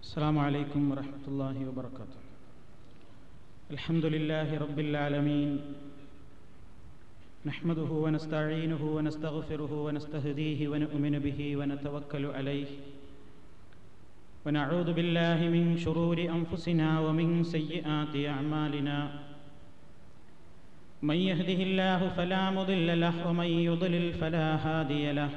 السلام عليكم ورحمة الله وبركاته الحمد لله رب العالمين نحمده ونستعينه ونستغفره ونستهديه ونؤمن به ونتوكل عليه ونعوذ بالله من شرور أنفسنا ومن سيئات أعمالنا من يهده الله فلا مضل له ومن يضلل فلا هادي له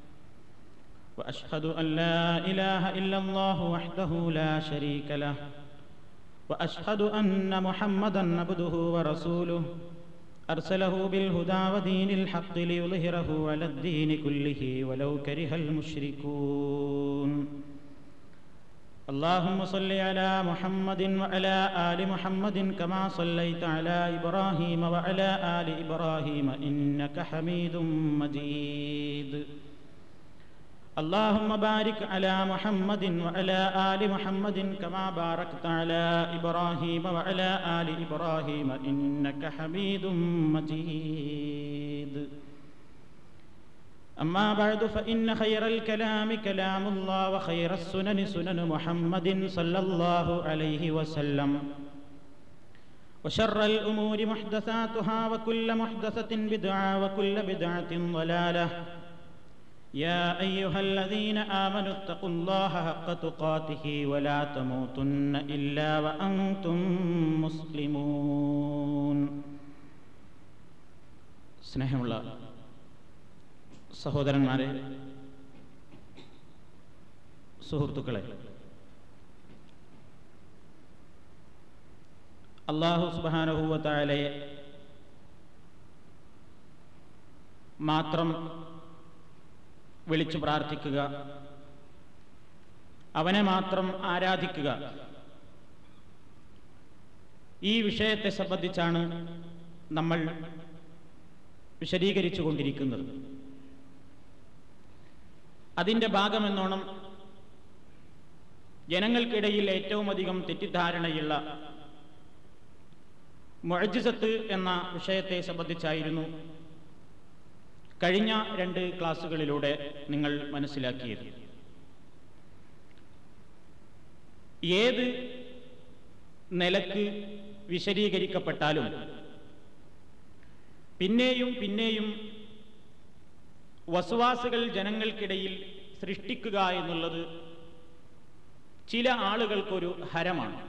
واشهد ان لا اله الا الله وحده لا شريك له واشهد ان محمدا عبده ورسوله ارسله بالهدى ودين الحق ليظهره على الدين كله ولو كره المشركون اللهم صل على محمد وعلى ال محمد كما صليت على ابراهيم وعلى ال ابراهيم انك حميد مجيد اللهم بارك على محمد وعلى آل محمد كما باركت على إبراهيم وعلى آل إبراهيم إنك حميد مجيد أما بعد فإن خير الكلام كلام الله وخير السنن سنن محمد صلى الله عليه وسلم وشر الأمور محدثاتها وكل محدثة بدعة وكل بدعة ضلالة يا أيها الذين آمنوا اتقوا الله حق تقاته ولا تموتن إلا وأنتم مسلمون സ്നേഹമുള്ള സഹോദരന്മാരെ സുഹൃത്തുക്കളെ അള്ളാഹു സുബാനഹുവത്തായാലെ മാത്രം വിളിച്ചു പ്രാർത്ഥിക്കുക അവനെ മാത്രം ആരാധിക്കുക ഈ വിഷയത്തെ സംബന്ധിച്ചാണ് നമ്മൾ വിശദീകരിച്ചു കൊണ്ടിരിക്കുന്നത് അതിൻ്റെ ഭാഗമെന്നോണം ജനങ്ങൾക്കിടയിൽ ഏറ്റവും അധികം തെറ്റിദ്ധാരണയുള്ള മൊഴജിസത്ത് എന്ന വിഷയത്തെ സംബന്ധിച്ചായിരുന്നു കഴിഞ്ഞ രണ്ട് ക്ലാസ്സുകളിലൂടെ നിങ്ങൾ മനസ്സിലാക്കിയത് ഏത് നിലക്ക് വിശദീകരിക്കപ്പെട്ടാലും പിന്നെയും പിന്നെയും വസുവാസുകൾ ജനങ്ങൾക്കിടയിൽ സൃഷ്ടിക്കുക എന്നുള്ളത് ചില ആളുകൾക്കൊരു ഹരമാണ്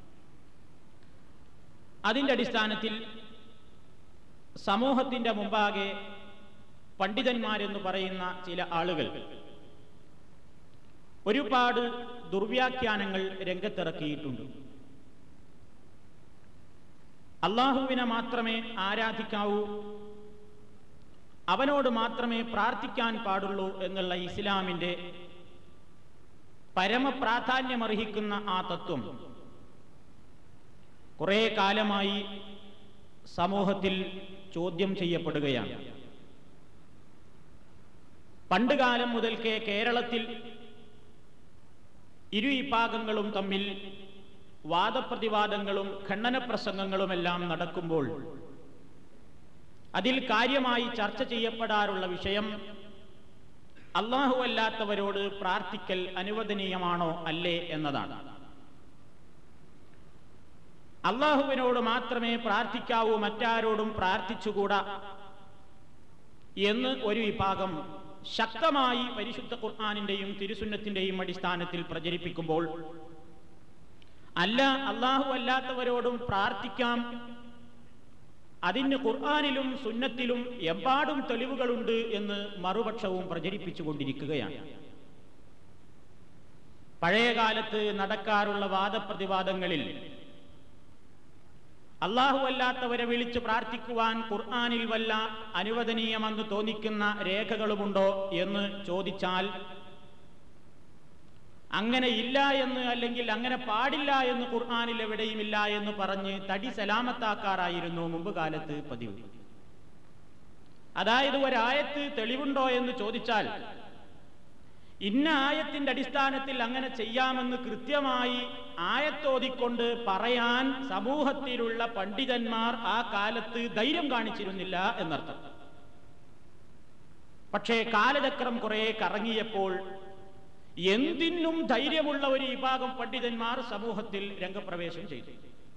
അതിൻ്റെ അടിസ്ഥാനത്തിൽ സമൂഹത്തിൻ്റെ മുമ്പാകെ പണ്ഡിതന്മാരെന്ന് പറയുന്ന ചില ആളുകൾ ഒരുപാട് ദുർവ്യാഖ്യാനങ്ങൾ രംഗത്തിറക്കിയിട്ടുണ്ട് അള്ളാഹുവിനെ മാത്രമേ ആരാധിക്കാവൂ അവനോട് മാത്രമേ പ്രാർത്ഥിക്കാൻ പാടുള്ളൂ എന്നുള്ള ഇസ്ലാമിൻ്റെ പരമപ്രാധാന്യമർഹിക്കുന്ന ആ തത്വം കുറേ കാലമായി സമൂഹത്തിൽ ചോദ്യം ചെയ്യപ്പെടുകയാണ് പണ്ടുകാലം മുതൽക്കേ കേരളത്തിൽ ഇരു വിഭാഗങ്ങളും തമ്മിൽ വാദപ്രതിവാദങ്ങളും ഖണ്ഡനപ്രസംഗങ്ങളുമെല്ലാം നടക്കുമ്പോൾ അതിൽ കാര്യമായി ചർച്ച ചെയ്യപ്പെടാറുള്ള വിഷയം അള്ളാഹു അല്ലാത്തവരോട് പ്രാർത്ഥിക്കൽ അനുവദനീയമാണോ അല്ലേ എന്നതാണ് അള്ളാഹുവിനോട് മാത്രമേ പ്രാർത്ഥിക്കാവൂ മറ്റാരോടും പ്രാർത്ഥിച്ചുകൂടാ എന്ന് ഒരു വിഭാഗം ശക്തമായി പരിശുദ്ധ ഖുർആാനിന്റെയും തിരുസുന്നത്തിന്റെയും അടിസ്ഥാനത്തിൽ പ്രചരിപ്പിക്കുമ്പോൾ അല്ല അള്ളാഹു അല്ലാത്തവരോടും പ്രാർത്ഥിക്കാം അതിന് ഖുർആാനിലും സുന്നത്തിലും എമ്പാടും തെളിവുകളുണ്ട് എന്ന് മറുപക്ഷവും പ്രചരിപ്പിച്ചു കൊണ്ടിരിക്കുകയാണ് പഴയകാലത്ത് നടക്കാറുള്ള വാദപ്രതിവാദങ്ങളിൽ അള്ളാഹു അല്ലാത്തവരെ വിളിച്ച് പ്രാർത്ഥിക്കുവാൻ ഖുർആാനിൽ വല്ല അനുവദനീയമെന്ന് തോന്നിക്കുന്ന രേഖകളുമുണ്ടോ എന്ന് ചോദിച്ചാൽ അങ്ങനെ ഇല്ല എന്ന് അല്ലെങ്കിൽ അങ്ങനെ പാടില്ല എന്ന് ഖുർആാനിൽ എവിടെയുമില്ല എന്ന് പറഞ്ഞ് തടി സലാമത്താക്കാറായിരുന്നു മുമ്പ് കാലത്ത് പതിവ് അതായത് ഒരായത്ത് തെളിവുണ്ടോ എന്ന് ചോദിച്ചാൽ ഇന്ന ആയത്തിന്റെ അടിസ്ഥാനത്തിൽ അങ്ങനെ ചെയ്യാമെന്ന് കൃത്യമായി ആയത്തോതിക്കൊണ്ട് പറയാൻ സമൂഹത്തിലുള്ള പണ്ഡിതന്മാർ ആ കാലത്ത് ധൈര്യം കാണിച്ചിരുന്നില്ല എന്നർത്ഥം പക്ഷേ കാലചക്രം കുറെ കറങ്ങിയപ്പോൾ എന്തിനും ധൈര്യമുള്ള ഒരു വിഭാഗം പണ്ഡിതന്മാർ സമൂഹത്തിൽ രംഗപ്രവേശം ചെയ്തു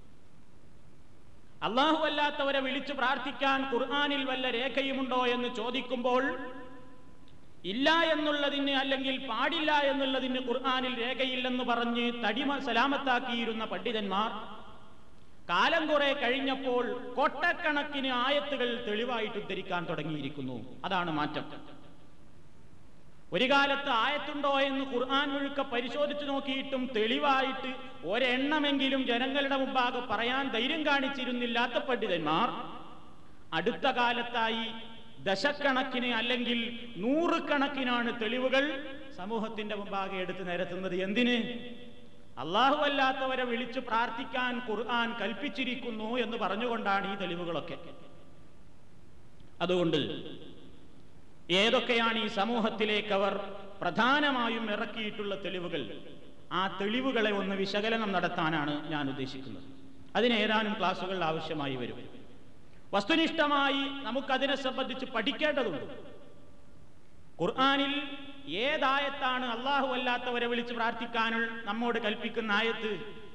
അള്ളാഹു അല്ലാത്തവരെ വിളിച്ചു പ്രാർത്ഥിക്കാൻ ഖുർആാനിൽ വല്ല രേഖയുമുണ്ടോ എന്ന് ചോദിക്കുമ്പോൾ ഇല്ല എന്നുള്ളതിന് അല്ലെങ്കിൽ പാടില്ല എന്നുള്ളതിന് ഖുർആാനിൽ രേഖയില്ലെന്ന് പറഞ്ഞ് തടിമ സലാമത്താക്കിയിരുന്ന പണ്ഡിതന്മാർ കാലം കുറെ കഴിഞ്ഞപ്പോൾ കൊട്ടക്കണക്കിന് ആയത്തുകൾ തെളിവായിട്ട് ഉദ്ധരിക്കാൻ തുടങ്ങിയിരിക്കുന്നു അതാണ് മാറ്റം ഒരു കാലത്ത് ആയത്തുണ്ടോ എന്ന് ഖുർആൻ മുഴുക്ക പരിശോധിച്ചു നോക്കിയിട്ടും തെളിവായിട്ട് ഒരെണ്ണമെങ്കിലും ജനങ്ങളുടെ മുമ്പാകെ പറയാൻ ധൈര്യം കാണിച്ചിരുന്നില്ലാത്ത പണ്ഡിതന്മാർ അടുത്ത കാലത്തായി ദശക്കണക്കിന് അല്ലെങ്കിൽ നൂറുകണക്കിനാണ് തെളിവുകൾ സമൂഹത്തിന്റെ മുമ്പാകെ എടുത്തു നിരത്തുന്നത് എന്തിന് അള്ളാഹു അല്ലാത്തവരെ വിളിച്ചു പ്രാർത്ഥിക്കാൻ ഖുർആൻ കൽപ്പിച്ചിരിക്കുന്നു എന്ന് പറഞ്ഞുകൊണ്ടാണ് ഈ തെളിവുകളൊക്കെ അതുകൊണ്ട് ഏതൊക്കെയാണ് ഈ സമൂഹത്തിലേക്ക് അവർ പ്രധാനമായും ഇറക്കിയിട്ടുള്ള തെളിവുകൾ ആ തെളിവുകളെ ഒന്ന് വിശകലനം നടത്താനാണ് ഞാൻ ഉദ്ദേശിക്കുന്നത് അതിന് ഏതാനും ക്ലാസുകൾ ആവശ്യമായി വരും വസ്തുനിഷ്ഠമായി നമുക്കതിനെ സംബന്ധിച്ച് പഠിക്കേണ്ടതുണ്ട് ഖുർആാനിൽ ഏതായത്താണ് അള്ളാഹു അല്ലാത്തവരെ വിളിച്ച് പ്രാർത്ഥിക്കാൻ നമ്മോട് കൽപ്പിക്കുന്ന ആയത്ത്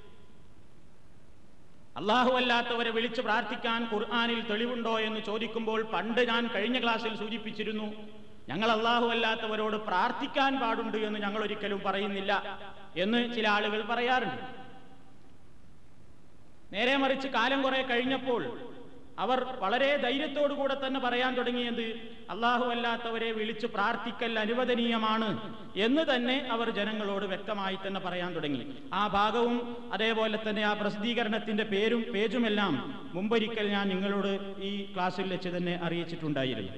അള്ളാഹു അല്ലാത്തവരെ വിളിച്ച് പ്രാർത്ഥിക്കാൻ ഖുർആാനിൽ തെളിവുണ്ടോ എന്ന് ചോദിക്കുമ്പോൾ പണ്ട് ഞാൻ കഴിഞ്ഞ ക്ലാസ്സിൽ സൂചിപ്പിച്ചിരുന്നു ഞങ്ങൾ അള്ളാഹു അല്ലാത്തവരോട് പ്രാർത്ഥിക്കാൻ പാടുണ്ട് എന്ന് ഞങ്ങൾ ഒരിക്കലും പറയുന്നില്ല എന്ന് ചില ആളുകൾ പറയാറുണ്ട് നേരെ മറിച്ച് കാലം കുറെ കഴിഞ്ഞപ്പോൾ അവർ വളരെ ധൈര്യത്തോടു കൂടെ തന്നെ പറയാൻ തുടങ്ങിയത് അള്ളാഹു അല്ലാത്തവരെ വിളിച്ചു പ്രാർത്ഥിക്കൽ അനുവദനീയമാണ് എന്ന് തന്നെ അവർ ജനങ്ങളോട് വ്യക്തമായി തന്നെ പറയാൻ തുടങ്ങി ആ ഭാഗവും അതേപോലെ തന്നെ ആ പ്രസിദ്ധീകരണത്തിന്റെ പേരും പേജുമെല്ലാം മുമ്പൊരിക്കൽ ഞാൻ നിങ്ങളോട് ഈ ക്ലാസ്സിൽ വെച്ച് തന്നെ അറിയിച്ചിട്ടുണ്ടായിരുന്നു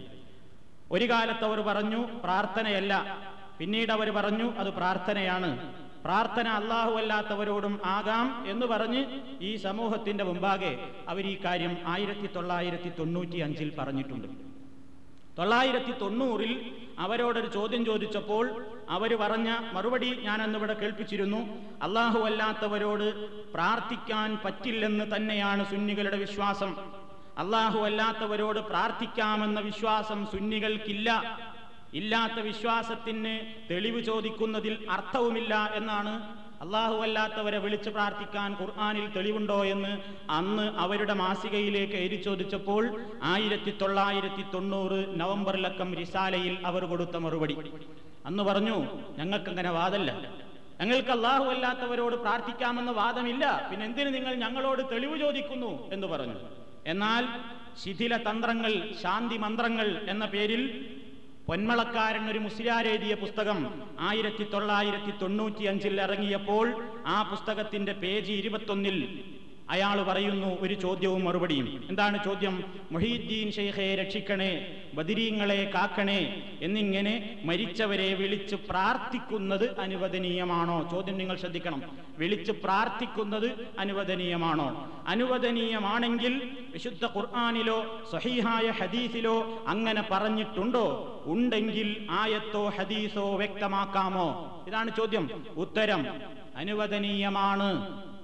ഒരു കാലത്ത് അവർ പറഞ്ഞു പ്രാർത്ഥനയല്ല പിന്നീട് അവർ പറഞ്ഞു അത് പ്രാർത്ഥനയാണ് പ്രാർത്ഥന അള്ളാഹു അല്ലാത്തവരോടും ആകാം എന്ന് പറഞ്ഞ് ഈ സമൂഹത്തിന്റെ മുമ്പാകെ അവർ ഈ കാര്യം ആയിരത്തി തൊള്ളായിരത്തി തൊണ്ണൂറ്റി അഞ്ചിൽ പറഞ്ഞിട്ടുണ്ട് തൊള്ളായിരത്തി തൊണ്ണൂറിൽ അവരോടൊരു ചോദ്യം ചോദിച്ചപ്പോൾ അവർ പറഞ്ഞ മറുപടി ഞാൻ അന്നിവിടെ കേൾപ്പിച്ചിരുന്നു അള്ളാഹു അല്ലാത്തവരോട് പ്രാർത്ഥിക്കാൻ പറ്റില്ലെന്ന് തന്നെയാണ് സുന്നികളുടെ വിശ്വാസം അള്ളാഹു അല്ലാത്തവരോട് പ്രാർത്ഥിക്കാമെന്ന വിശ്വാസം സുന്നികൾക്കില്ല ഇല്ലാത്ത വിശ്വാസത്തിന് തെളിവ് ചോദിക്കുന്നതിൽ അർത്ഥവുമില്ല എന്നാണ് അള്ളാഹു അല്ലാത്തവരെ വിളിച്ചു പ്രാർത്ഥിക്കാൻ ഖുർആാനിൽ തെളിവുണ്ടോ എന്ന് അന്ന് അവരുടെ മാസികയിലേക്ക് എരി ചോദിച്ചപ്പോൾ ആയിരത്തി തൊള്ളായിരത്തി തൊണ്ണൂറ് നവംബറിലക്കം റിസാലയിൽ അവർ കൊടുത്ത മറുപടി അന്ന് പറഞ്ഞു ഞങ്ങൾക്കങ്ങനെ വാദല്ല ഞങ്ങൾക്ക് അള്ളാഹു അല്ലാത്തവരോട് പ്രാർത്ഥിക്കാമെന്ന വാദമില്ല പിന്നെ എന്തിന് നിങ്ങൾ ഞങ്ങളോട് തെളിവ് ചോദിക്കുന്നു എന്ന് പറഞ്ഞു എന്നാൽ ശിഥില തന്ത്രങ്ങൾ ശാന്തി മന്ത്രങ്ങൾ എന്ന പേരിൽ പൊന്മളക്കാരൻ ഒരു മുസ്ലിയാർ എഴുതിയ പുസ്തകം ആയിരത്തി തൊള്ളായിരത്തി തൊണ്ണൂറ്റി അഞ്ചിൽ ഇറങ്ങിയപ്പോൾ ആ പുസ്തകത്തിന്റെ പേജ് ഇരുപത്തൊന്നിൽ അയാൾ പറയുന്നു ഒരു ചോദ്യവും മറുപടിയും എന്താണ് ചോദ്യം മൊഹീദ്ദീൻ ഷെയ്ഖെ രക്ഷിക്കണേ ബദിരീങ്ങളെ കാക്കണേ എന്നിങ്ങനെ മരിച്ചവരെ വിളിച്ച് പ്രാർത്ഥിക്കുന്നത് അനുവദനീയമാണോ ചോദ്യം നിങ്ങൾ ശ്രദ്ധിക്കണം വിളിച്ച് പ്രാർത്ഥിക്കുന്നത് അനുവദനീയമാണോ അനുവദനീയമാണെങ്കിൽ വിശുദ്ധ ഖുർആാനിലോ സഹീഹായ ഹദീസിലോ അങ്ങനെ പറഞ്ഞിട്ടുണ്ടോ ഉണ്ടെങ്കിൽ ആയത്തോ ഹദീസോ വ്യക്തമാക്കാമോ ഇതാണ് ചോദ്യം ഉത്തരം അനുവദനീയമാണ്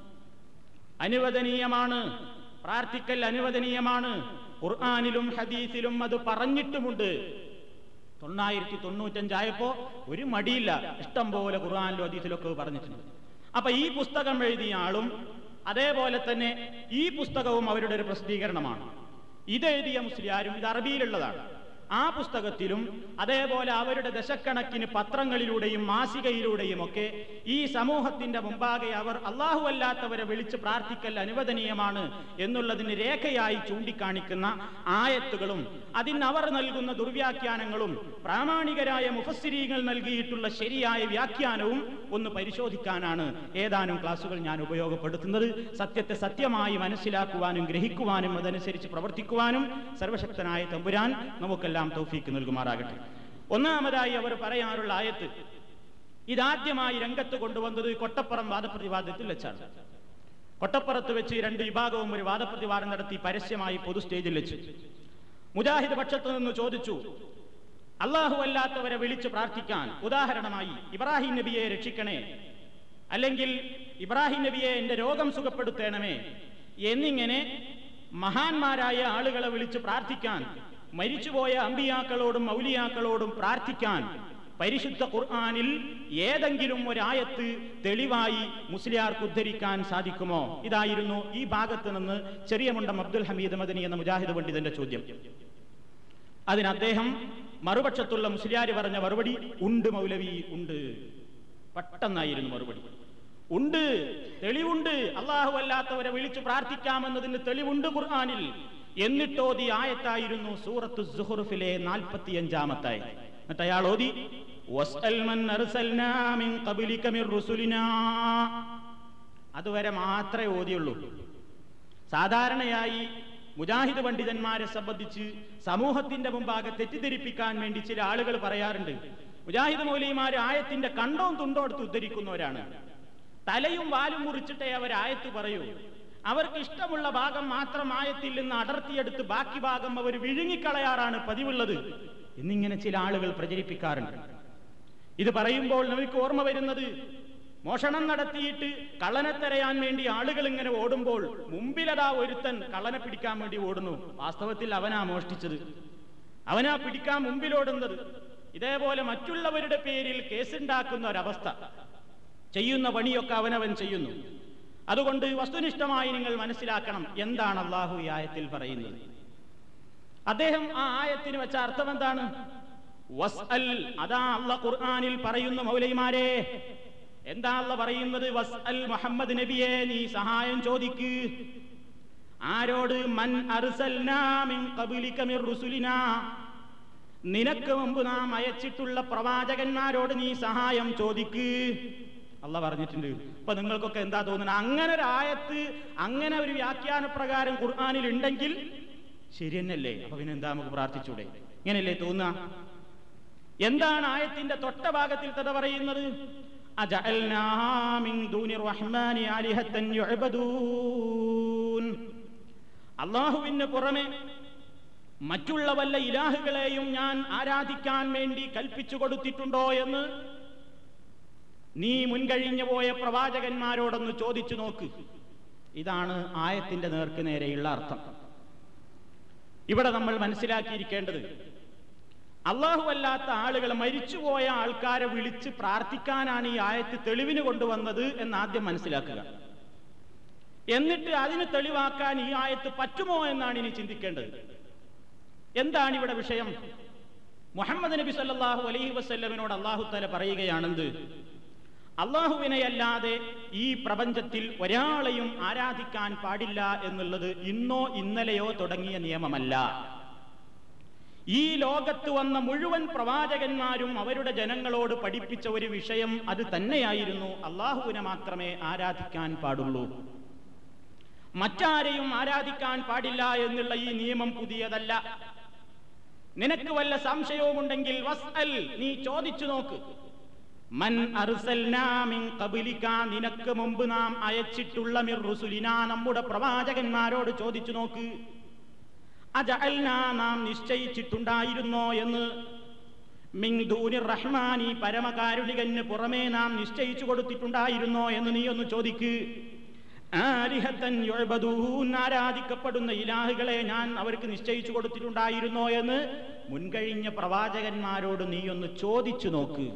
അനുവദനീയമാണ് പ്രാർത്ഥിക്കൽ അനുവദനീയമാണ് ഖുർആാനിലും ഹദീസിലും അത് പറഞ്ഞിട്ടുമുണ്ട് തൊള്ളായിരത്തി തൊണ്ണൂറ്റഞ്ചായപ്പോ ഒരു മടിയില്ല ഇഷ്ടം പോലെ ഖുർആാനിലും ഹദീസിലൊക്കെ പറഞ്ഞിട്ടുണ്ട് അപ്പൊ ഈ പുസ്തകം എഴുതിയ ആളും അതേപോലെ തന്നെ ഈ പുസ്തകവും അവരുടെ ഒരു പ്രസിദ്ധീകരണമാണ് ഇത് എഴുതിയ മുസ്ലിയാരും ഇത് അറബിയിലുള്ളതാണ് ആ പുസ്തകത്തിലും അതേപോലെ അവരുടെ ദശക്കണക്കിന് പത്രങ്ങളിലൂടെയും മാസികയിലൂടെയും ഒക്കെ ഈ സമൂഹത്തിന്റെ മുമ്പാകെ അവർ അള്ളാഹു അല്ലാത്തവരെ വിളിച്ച് പ്രാർത്ഥിക്കൽ അനുവദനീയമാണ് എന്നുള്ളതിന് രേഖയായി ചൂണ്ടിക്കാണിക്കുന്ന ആയത്തുകളും അതിന് അവർ നൽകുന്ന ദുർവ്യാഖ്യാനങ്ങളും പ്രാമാണികരായ മുഫസ്സിരീങ്ങൾ നൽകിയിട്ടുള്ള ശരിയായ വ്യാഖ്യാനവും ഒന്ന് പരിശോധിക്കാനാണ് ഏതാനും ക്ലാസുകൾ ഞാൻ ഉപയോഗപ്പെടുത്തുന്നത് സത്യത്തെ സത്യമായി മനസ്സിലാക്കുവാനും ഗ്രഹിക്കുവാനും അതനുസരിച്ച് പ്രവർത്തിക്കുവാനും സർവശക്തനായ തമ്പുരാൻ നമുക്കെല്ലാം തൗഫീക്ക് നൽകുമാറാകട്ടെ ഒന്നാമതായി അവർ പറയാറുള്ള ആയത്ത് ഇതാദ്യമായി രംഗത്ത് കൊണ്ടുവന്നത് കൊട്ടപ്പുറം വാദപ്രതിവാദത്തിൽ വെച്ചാണ് കൊട്ടപ്പുറത്ത് വെച്ച് രണ്ട് വിഭാഗവും ഒരു വാദപ്രതിവാദം നടത്തി പരസ്യമായി പൊതു സ്റ്റേജിൽ വെച്ച് മുജാഹിദ് പക്ഷത്തു നിന്ന് ചോദിച്ചു അള്ളാഹു അല്ലാത്തവരെ വിളിച്ച് പ്രാർത്ഥിക്കാൻ ഉദാഹരണമായി ഇബ്രാഹിം നബിയെ രക്ഷിക്കണേ അല്ലെങ്കിൽ ഇബ്രാഹിം നബിയെ എന്റെ രോഗം സുഖപ്പെടുത്തണമേ എന്നിങ്ങനെ മഹാന്മാരായ ആളുകളെ വിളിച്ച് പ്രാർത്ഥിക്കാൻ മരിച്ചുപോയ അമ്പിയാക്കളോടും മൗലിയാക്കളോടും പ്രാർത്ഥിക്കാൻ പരിശുദ്ധ ഖുർആനിൽ ഏതെങ്കിലും ഒരായത്ത് തെളിവായി മുസ്ലിയാർക്ക് ഉദ്ധരിക്കാൻ സാധിക്കുമോ ഇതായിരുന്നു ഈ ഭാഗത്ത് നിന്ന് ചെറിയ മുണ്ടം അബ്ദുൽ ഹമീദ് മദനി എന്ന മുജാഹിദ് പണ്ഡിതന്റെ ചോദ്യം അതിന് അദ്ദേഹം മറുപക്ഷത്തുള്ള മുസ്ലിയാർ പറഞ്ഞ മറുപടി ഉണ്ട് മൗലവി ഉണ്ട് പെട്ടെന്നായിരുന്നു മറുപടി ഉണ്ട് തെളിവുണ്ട് അള്ളാഹു അല്ലാത്തവരെ വിളിച്ചു പ്രാർത്ഥിക്കാമെന്നതിന് തെളിവുണ്ട് ഖുർആനിൽ എന്നിട്ടോതി ആയത്തായിരുന്നു സൂറത്ത് സുഹുറുഫിലെ നാൽപ്പത്തിയഞ്ചാമത്തായി എന്നിട്ട് അയാൾ ഓതി "വസ്അൽ മൻ അർസൽനാ മിൻ ഖബ്ലിക മിർ റുസുലിനാ." അതുവരെ മാത്രമേ ഓതിയുള്ളൂ സാധാരണയായി മുജാഹിദ് പണ്ഡിതന്മാരെ സംബന്ധിച്ച് സമൂഹത്തിന്റെ മുമ്പാകെ തെറ്റിദ്ധരിപ്പിക്കാൻ വേണ്ടി ചില ആളുകൾ പറയാറുണ്ട് മുജാഹിദ് മൗലിമാര് ആയത്തിന്റെ കണ്ടവും തുണ്ടോ എടുത്ത് ഉദ്ധരിക്കുന്നവരാണ് തലയും വാലും മുറിച്ചിട്ടേ അവർ ആയത്ത് പറയൂ അവർക്ക് ഇഷ്ടമുള്ള ഭാഗം മാത്രം ആയത്തിൽ നിന്ന് അടർത്തിയെടുത്ത് ബാക്കി ഭാഗം അവർ വിഴുങ്ങിക്കളയാറാണ് പതിവുള്ളത് എന്നിങ്ങനെ ചില ആളുകൾ പ്രചരിപ്പിക്കാറുണ്ട് ഇത് പറയുമ്പോൾ നമുക്ക് ഓർമ്മ വരുന്നത് മോഷണം നടത്തിയിട്ട് കള്ളനെ തെരയാൻ വേണ്ടി ആളുകൾ ഇങ്ങനെ ഓടുമ്പോൾ മുമ്പിലതാ ഒരുത്തൻ കള്ളനെ പിടിക്കാൻ വേണ്ടി ഓടുന്നു വാസ്തവത്തിൽ അവനാ മോഷ്ടിച്ചത് അവനാ പിടിക്കാൻ മുമ്പിലോടുന്നത് ഇതേപോലെ മറ്റുള്ളവരുടെ പേരിൽ കേസുണ്ടാക്കുന്ന ഒരവസ്ഥ ചെയ്യുന്ന പണിയൊക്കെ അവനവൻ ചെയ്യുന്നു അതുകൊണ്ട് വസ്തുനിഷ്ഠമായി നിങ്ങൾ മനസ്സിലാക്കണം എന്താണ് അള്ളാഹു ഈ ആയത്തിൽ പറയുന്നത് അദ്ദേഹം ആ ആയത്തിന് വെച്ച അർത്ഥം എന്താണ് വസ്അൽ അതാ അല്ല ഖുർആനിൽ പറയുന്നു മൗലൈമാരെ എന്താ അല്ല പറയുന്നത് വസ്അൽ മുഹമ്മദ് നബിയെ നീ സഹായം ചോദിക്ക് ആരോട് മൻ അർസൽനാ മിൻ ഖബ്ലിക മിർ റുസുലിനാ നിനക്ക് മുമ്പ് നാം അയച്ചിട്ടുള്ള പ്രവാചകന്മാരോട് നീ സഹായം ചോദിക്ക് അല്ല പറഞ്ഞിട്ടുണ്ട് ഇപ്പൊ നിങ്ങൾക്കൊക്കെ എന്താ തോന്നുന്നത് അങ്ങനെ ഒരു ആയത്ത് അങ്ങനെ ഒരു വ്യാഖ്യാന പ്രകാരം ഖുർആാനിൽ ഉണ്ടെങ്കിൽ ശരി തന്നെയല്ലേ അപ്പൊ പിന്നെ എന്താ നമുക്ക് പ്രാർത്ഥിച്ചൂടെ ഇങ്ങനെയല്ലേ തോന്നുക എന്താണ് ആയത്തിന്റെ തൊട്ട ഭാഗത്തിൽ തന്നെ പറയുന്നത് അജഅൽനാ മിൻ ദൂനി റഹ്മാനി ആലിഹത്തൻ യുഅബദൂൻ അള്ളാഹുവിന് പുറമെ മറ്റുള്ള വല്ല ഇലാഹുകളെയും ഞാൻ ആരാധിക്കാൻ വേണ്ടി കൽപ്പിച്ചു കൊടുത്തിട്ടുണ്ടോ എന്ന് നീ മുൻകഴിഞ്ഞു പോയ പ്രവാചകന്മാരോടൊന്ന് ചോദിച്ചു നോക്ക് ഇതാണ് ആയത്തിന്റെ നേർക്ക് നേരെയുള്ള അർത്ഥം ഇവിടെ നമ്മൾ മനസ്സിലാക്കിയിരിക്കേണ്ടത് അള്ളാഹു അല്ലാത്ത ആളുകൾ മരിച്ചുപോയ ആൾക്കാരെ വിളിച്ച് പ്രാർത്ഥിക്കാനാണ് ഈ ആയത്ത് തെളിവിന് കൊണ്ടുവന്നത് എന്ന് ആദ്യം മനസ്സിലാക്കുക എന്നിട്ട് അതിന് തെളിവാക്കാൻ ഈ ആയത്ത് പറ്റുമോ എന്നാണ് ഇനി ചിന്തിക്കേണ്ടത് എന്താണ് ഇവിടെ വിഷയം മുഹമ്മദ് നബി സല്ലല്ലാഹു അലൈഹി വസല്ലമിനോട് അള്ളാഹു തല പറയുകയാണെന്ത് അള്ളാഹുവിനെയല്ലാതെ ഈ പ്രപഞ്ചത്തിൽ ഒരാളെയും ആരാധിക്കാൻ പാടില്ല എന്നുള്ളത് ഇന്നോ ഇന്നലെയോ തുടങ്ങിയ നിയമമല്ല ഈ ലോകത്ത് വന്ന മുഴുവൻ പ്രവാചകന്മാരും അവരുടെ ജനങ്ങളോട് പഠിപ്പിച്ച ഒരു വിഷയം അത് തന്നെയായിരുന്നു അള്ളാഹുവിനെ മാത്രമേ ആരാധിക്കാൻ പാടുള്ളൂ മറ്റാരെയും ആരാധിക്കാൻ പാടില്ല എന്നുള്ള ഈ നിയമം പുതിയതല്ല നിനക്ക് വല്ല സംശയവുമുണ്ടെങ്കിൽ വസ്അൽ നീ ചോദിച്ചു നോക്ക് മൻ അർസൽനാ മിൻ ഖബ്ലിക നിനക്ക് മുമ്പ് നാം അയച്ചിട്ടുള്ള മിർ റുസുലിനാ നമ്മുടെ പ്രവാചകന്മാരോട് ചോദിച്ചു നോക്ക് അജഅൽനാ നാം നിശ്ചയിച്ചിട്ടുണ്ടായിരുന്നോ എന്ന് മിൻ ദൂനി റഹ്മാനി പരമകാരുണികന് പുറമേ നാം നിശ്ചയിച്ചു കൊടുത്തിട്ടുണ്ടായിരുന്നോ എന്ന് നീ ഒന്ന് ചോദിക്ക് ആലിഹത്തൻ യുഅ്ബദൂൻ ആരാധിക്കപ്പെടുന്ന ഇലാഹുകളെ ഞാൻ അവർക്ക് നിശ്ചയിച്ചു കൊടുത്തിട്ടുണ്ടായിരുന്നോ എന്ന് മുൻകഴിഞ്ഞ പ്രവാചകന്മാരോട് നീ ഒന്ന് ചോദിച്ചു നോക്ക്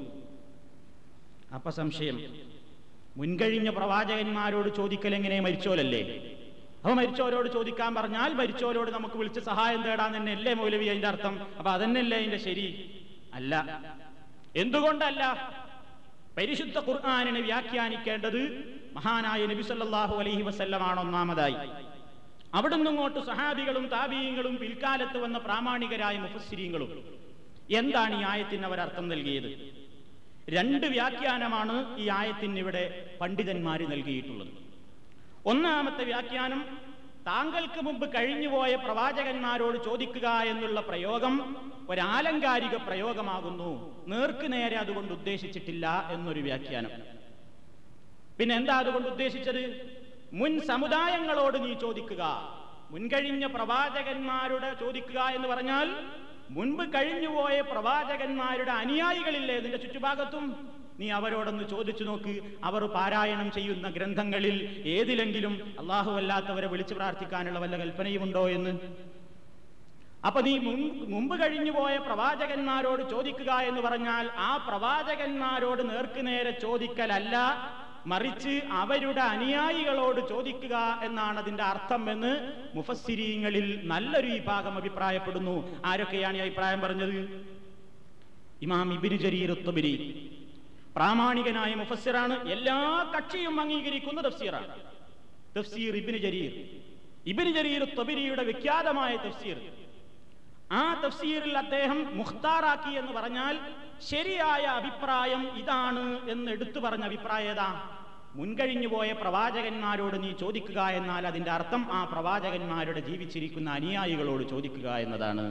അപ്പൊ സംശയം മുൻകഴിഞ്ഞ പ്രവാചകന്മാരോട് ചോദിക്കൽ എങ്ങനെ മരിച്ചോലല്ലേ അപ്പൊ മരിച്ചവരോട് ചോദിക്കാൻ പറഞ്ഞാൽ മരിച്ചവരോട് നമുക്ക് വിളിച്ച് സഹായം തേടാൻ തന്നെ അല്ലേ മൗലവി അതിന്റെ അർത്ഥം അപ്പൊ അതന്നെയല്ലേ അതിന്റെ ശരി അല്ല എന്തുകൊണ്ടല്ല പരിശുദ്ധ ഖുർആാനിനെ വ്യാഖ്യാനിക്കേണ്ടത് മഹാനായ നബി സല്ലല്ലാഹു അലൈഹി വസല്ലമാണ് ഒന്നാമതായി അവിടുന്ന് ഇങ്ങോട്ട് സഹാബികളും താബീയങ്ങളും പിൽക്കാലത്ത് വന്ന പ്രാമാണികരായ മുഫസ്സിരീങ്ങളും എന്താണ് ഈ ആയത്തിന് അവർ അർത്ഥം നൽകിയത് രണ്ട് വ്യാഖ്യാനമാണ് ഈ ആയത്തിന് ഇവിടെ പണ്ഡിതന്മാർ നൽകിയിട്ടുള്ളത് ഒന്നാമത്തെ വ്യാഖ്യാനം താങ്കൾക്ക് മുമ്പ് കഴിഞ്ഞുപോയ പ്രവാചകന്മാരോട് ചോദിക്കുക എന്നുള്ള പ്രയോഗം ഒരാലങ്കാരിക പ്രയോഗമാകുന്നു നേർക്ക് നേരെ അതുകൊണ്ട് ഉദ്ദേശിച്ചിട്ടില്ല എന്നൊരു വ്യാഖ്യാനം പിന്നെ എന്താ അതുകൊണ്ട് ഉദ്ദേശിച്ചത് മുൻ സമുദായങ്ങളോട് നീ ചോദിക്കുക മുൻകഴിഞ്ഞ പ്രവാചകന്മാരുടെ ചോദിക്കുക എന്ന് പറഞ്ഞാൽ മുൻപ് കഴിഞ്ഞുപോയ പ്രവാചകന്മാരുടെ അനുയായികളില്ലേ നിന്റെ ചുറ്റുഭാഗത്തും നീ അവരോടൊന്ന് ചോദിച്ചു നോക്ക് അവർ പാരായണം ചെയ്യുന്ന ഗ്രന്ഥങ്ങളിൽ ഏതിലെങ്കിലും അള്ളാഹു അല്ലാത്തവരെ വിളിച്ചു പ്രാർത്ഥിക്കാനുള്ള വല്ല കൽപ്പനയുമുണ്ടോ എന്ന് അപ്പൊ നീ മുമ്പ് കഴിഞ്ഞു പോയ പ്രവാചകന്മാരോട് ചോദിക്കുക എന്ന് പറഞ്ഞാൽ ആ പ്രവാചകന്മാരോട് നേർക്കുനേരെ ചോദിക്കലല്ല മറിച്ച് അവരുടെ അനുയായികളോട് ചോദിക്കുക എന്നാണ് അതിന്റെ അർത്ഥം എന്ന് മുഫസ്സിരീങ്ങളിൽ നല്ലൊരു വിഭാഗം അഭിപ്രായപ്പെടുന്നു ആരൊക്കെയാണ് ഈ അഭിപ്രായം പറഞ്ഞത് ഇമാം ഇബിന് ജരീർ ഉത്തബിരി പ്രാമാണികനായ മുഫസ്സിറാണ് എല്ലാ കക്ഷിയും അംഗീകരിക്കുന്ന തഫ്സീറാണ് തഫ്സീർ ഇബിന് ജരീർ ഇബിന് ജരീർ തൊബിരിയുടെ വിഖ്യാതമായ തഫ്സീർ ആ തഫ്സീറിൽ അദ്ദേഹം മുഖ്താറാക്കി എന്ന് പറഞ്ഞാൽ ശരിയായ അഭിപ്രായം ഇതാണ് എന്ന് എടുത്തു പറഞ്ഞ അഭിപ്രായം ഏതാ മുൻകഴിഞ്ഞു പോയ പ്രവാചകന്മാരോട് നീ ചോദിക്കുക എന്നാൽ അതിന്റെ അർത്ഥം ആ പ്രവാചകന്മാരുടെ ജീവിച്ചിരിക്കുന്ന അനുയായികളോട് ചോദിക്കുക എന്നതാണ്